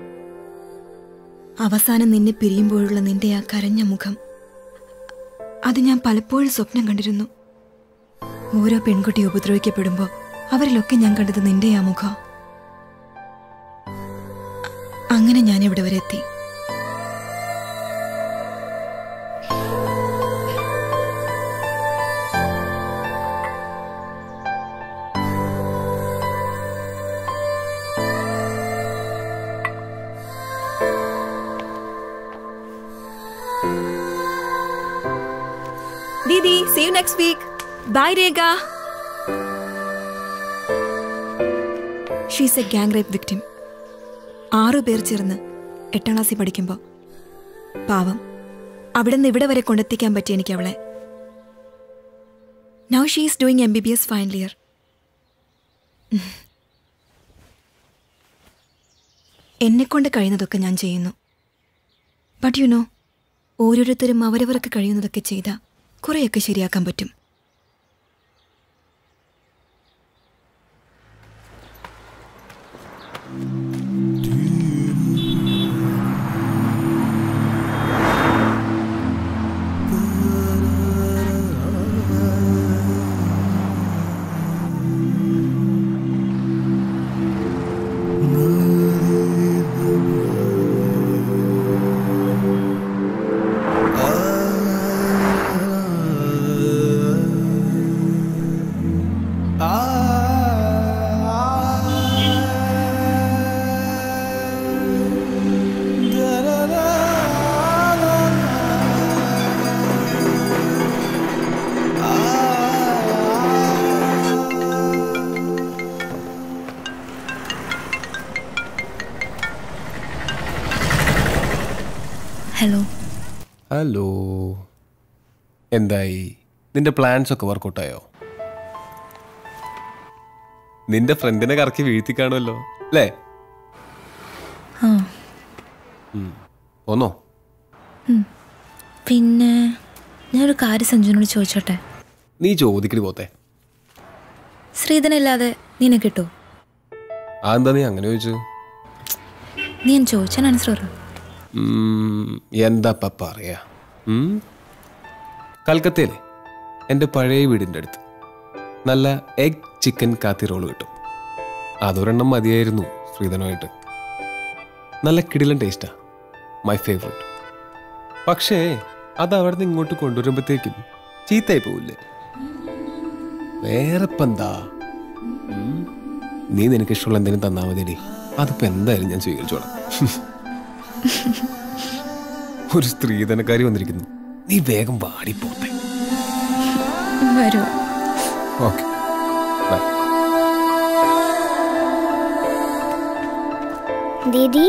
S2: അവസാനം നിന്നെ പിരിയുമ്പോഴുള്ള നിന്റെ ആ കരഞ്ഞ മുഖം അത് ഞാൻ പലപ്പോഴും സ്വപ്നം കണ്ടിരുന്നു ഓരോ പെൺകുട്ടി ഉപദ്രവിക്കപ്പെടുമ്പോൾ അവരിലൊക്കെ ഞാൻ കണ്ടത് നിന്റെ ആ മുഖം അങ്ങനെ ഞാൻ ഇവിടെ വരെ എത്തി Didi see you next week bye Rekha she's a gang rape victim ആറു പേർ ചേർന്ന് എട്ടാം ക്ലാസ്സിൽ പഠിക്കുമ്പോൾ പാവം അവിടെ നിന്ന് ഇവിടെ വരെ കൊണ്ടെത്തിക്കാൻ പറ്റി എനിക്ക് അവളെ now she is doing M B B S final year എന്നെക്കൊണ്ട് കഴിയുന്നതൊക്കെ ഞാൻ ചെയ്യുന്നു ബട്ട് യു നോ ഓരോരുത്തരും അവരവർക്ക് കഴിയുന്നതൊക്കെ ചെയ്താൽ കുറേയൊക്കെ ശരിയാക്കാൻ പറ്റും
S11: ഹലോ
S19: ഹലോ എന്തായി നിന്റെ പ്ലാൻസ് ഒക്കെ വർക്കൗട്ടായോ നിന്റെ ഫ്രണ്ടിനെ കറക്കി വീഴ്ത്തി കാണുമല്ലോ അല്ലേ
S11: ആ
S19: ഉം. ഒന്നോ
S11: ഉം. പിന്നെ ഞാനൊരു കാര്യം സഞ്ജുവിനോട് ചോദിച്ചോട്ടെ
S19: നീ ചോദിക്കടി പോത്തെ
S11: ശ്രീധനില്ലാതെ നിന്നെ കിട്ടുമോ
S19: ആ എന്താ നീ അങ്ങനെ ചോദിച്ചു
S11: നീ ഞാൻ ചോദിച്ചാൽ ആൻസർ പറ
S19: ഉം, എന്താ ഇപ്പൊ പറയാ ഉം? കൽക്കത്തയിലെ എൻ്റെ പഴയ വീടിൻ്റെ അടുത്ത് നല്ല എഗ് ചിക്കൻ കാത്തി റോള് കിട്ടും അതൊരെണ്ണം മതിയായിരുന്നു ശ്രീധനുമായിട്ട് നല്ല കിടിലൻ ടേസ്റ്റാ മൈ ഫേവറേറ്റ് പക്ഷേ അത് അവിടെ നിന്ന് ഇങ്ങോട്ട് കൊണ്ടുവരുമ്പോഴത്തേക്കും ചീത്തയായി പോവില്ലേ വേറെ ഇപ്പം എന്താ ഉം? നീ നിനക്ക് ഇഷ്ടമുള്ള എന്തെങ്കിലും തന്നാ മതിയടി അതിപ്പോ എന്തായാലും ഞാൻ സ്വീകരിച്ചോളാം ഒരു സ്ത്രീധനക്കാരി വന്നിരിക്കുന്നു നീ വേഗം വാടിപ്പോത്തെ
S11: വരൂ
S19: ഓക്കെ
S8: ദീദി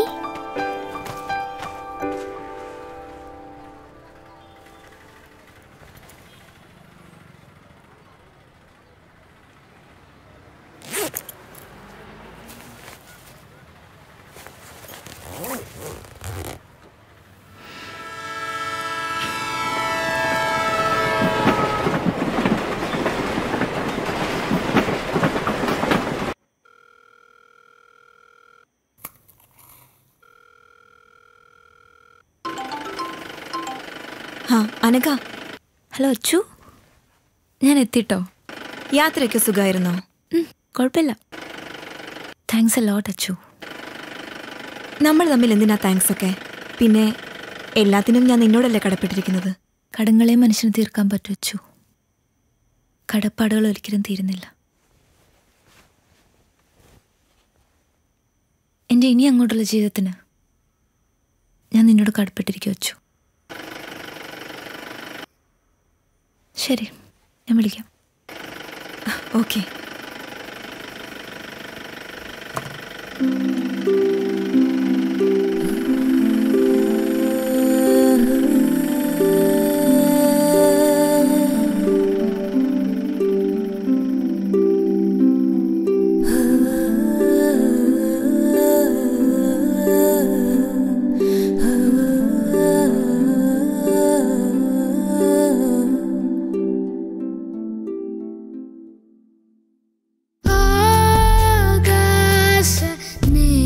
S2: ആ അനഘ
S11: ഹലോ അച്ചു ഞാൻ എത്തിട്ടോ
S2: യാത്രയൊക്കെ സുഖമായിരുന്നോ
S11: കുഴപ്പമില്ല താങ്ക്സ് എ ലോട്ട് അച്ചു
S2: നമ്മൾ തമ്മിൽ എന്തിനാ താങ്ക്സ് ഒക്കെ പിന്നെ എല്ലാത്തിനും ഞാൻ നിന്നോടല്ലേ കടപ്പെട്ടിരിക്കുന്നത്
S11: കടങ്ങളെ മനുഷ്യന് തീർക്കാൻ പറ്റൂ അച്ചു കടപ്പാടുകൾ ഒരിക്കലും തീരുന്നില്ല എൻ്റെ ഇനി അങ്ങോട്ടുള്ള ജീവിതത്തിന് ഞാൻ നിന്നോട് കടപ്പെട്ടിരിക്കും അച്ചു ശരി ഞാൻ വിളിക്കാം
S2: ഓക്കെ
S9: ആകാശ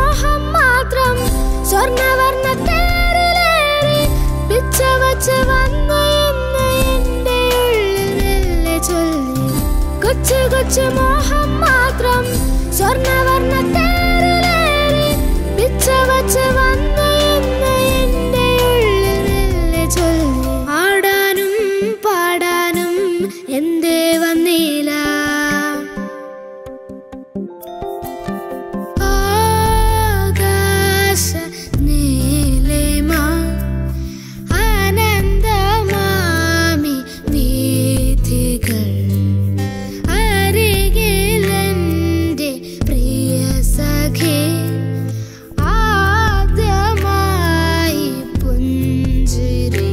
S21: മോഹം മാത്രം സ്വർണവർണ്ണ തേരിലേറി പിച്ച വച്ച് വന്നു എന്ന് എന്റെ ഉള്ളിൽ മെല്ലെ ചൊല്ലി കൊച്ചു കൊച്ചു മോഹം മാത്രം സ്വർണവർണ്ണ തേരിലേറി പിച്ച വച്ച് വന്നു എന്ന് എന്റെ ഉള്ളിൽ മെല്ലെ ചൊല്ലി ആടാനും പാടാനും എന്തേ വന്നില്ല ആകാശ നീലിമ ആനന്ദമാമി വീഥികൾ അരികിലെന്റെ പ്രിയ സഖി ആദ്യമായി പുഞ്ചിരി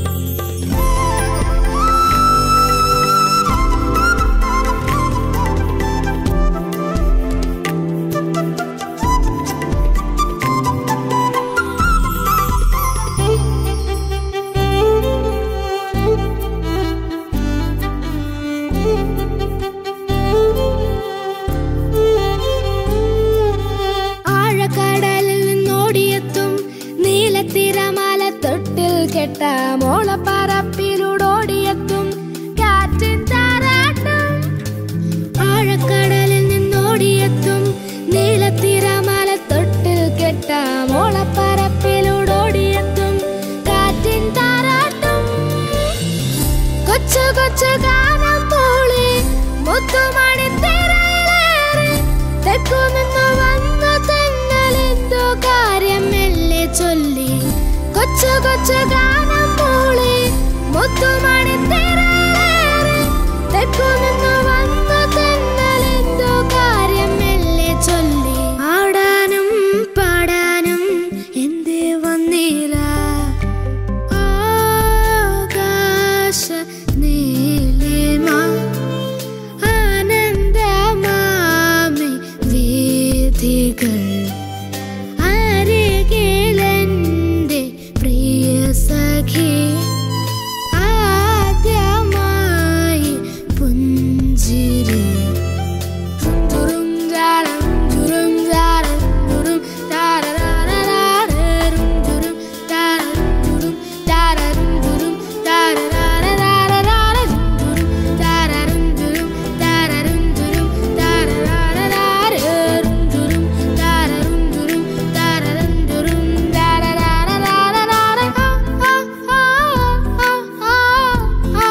S21: ആഴക്കടലിൽ നിന്നോടിയെത്തും നീലത്തിരമാല തൊട്ടിൽ കെട്ട മോളപ്പറപ്പിലൂടോടിയെത്തും കാറ്റിൻ താരാട്ടം ആഴക്കടലിൽ നിന്നോടിയെത്തും നീലത്തിരമാല തൊട്ടിൽ കെട്ട മോളപ്പറപ്പിലൂടോടിയെത്തും കാറ്റിൻ താരാട്ടം കൊച്ചു കൊച്ചു ഗാനം മൂളി മുത്തുമണി തിരയിലേറി തെക്കു നിന്ന് വന്ന തെന്നലെന്തോ കാര്യം മെല്ലെ ചൊല്ലി കൊച്ചു കൊച്ചു ഗാനം മൂളി മുത്തുമണി തിരയിലേറി തെക്കു നിന്ന് വന്ന തെന്നലെന്തോ കാര്യം മെല്ലെ ചൊല്ലി ആടാനും പാടാനും എന്തേ വന്നില്ല ആകാശ നീലിമ ആനന്ദമാമി വീഥികൾ അരികിലെന്റെ പ്രിയ സഖി ആദ്യമായി പുഞ്ചിരി തുറും ജാരം തുറും ജാരം തുറും താരരാരരാരരും തുറും താരം തുറും താരരും തുറും താരരാരരാരരാരരും തുറും താരരും തുറും താരരും തുറും താരരാരരാരരും തുറും താരരും തുറും താരരും തുറും താരരാരരാരരാര ആ ആ ആ ആ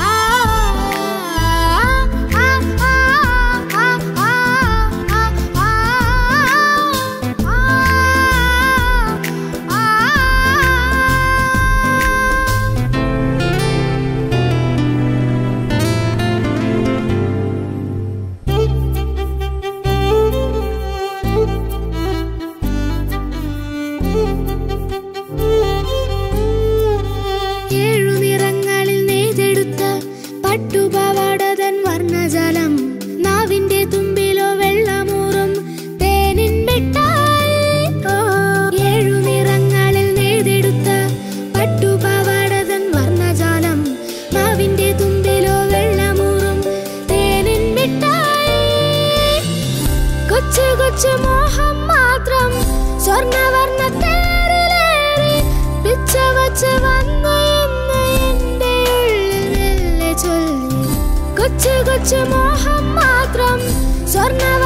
S21: ഏഴു നിറങ്ങളിൽ നെയ്തെടുത്ത പട്ടുപാവാടതൻ വർണ്ണജലം നാവിന്റെ തുമ്പിലോ വെള്ളമൂറും തേനിൻ മിഠായി ഓ, ഏഴു നിറങ്ങളിൽ നെയ്തെടുത്ത പട്ടുപാവാടതൻ വർണ്ണജാലം നാവിന്റെ തുമ്പിലോ വെള്ളമൂറും തേനിൻ മിഠായി കൊച്ചു കൊച്ചു മോഹം മാത്രം സ്വർണവർണ്ണ തേരിലേറി പിച്ച വച്ച് വന്നു എന്ന് എന്റെ ഉള്ളിൽ മെല്ലെ ചൊല്ലി കൊച്ചു കൊച്ചു മോഹം മാത്രം സ്വർണ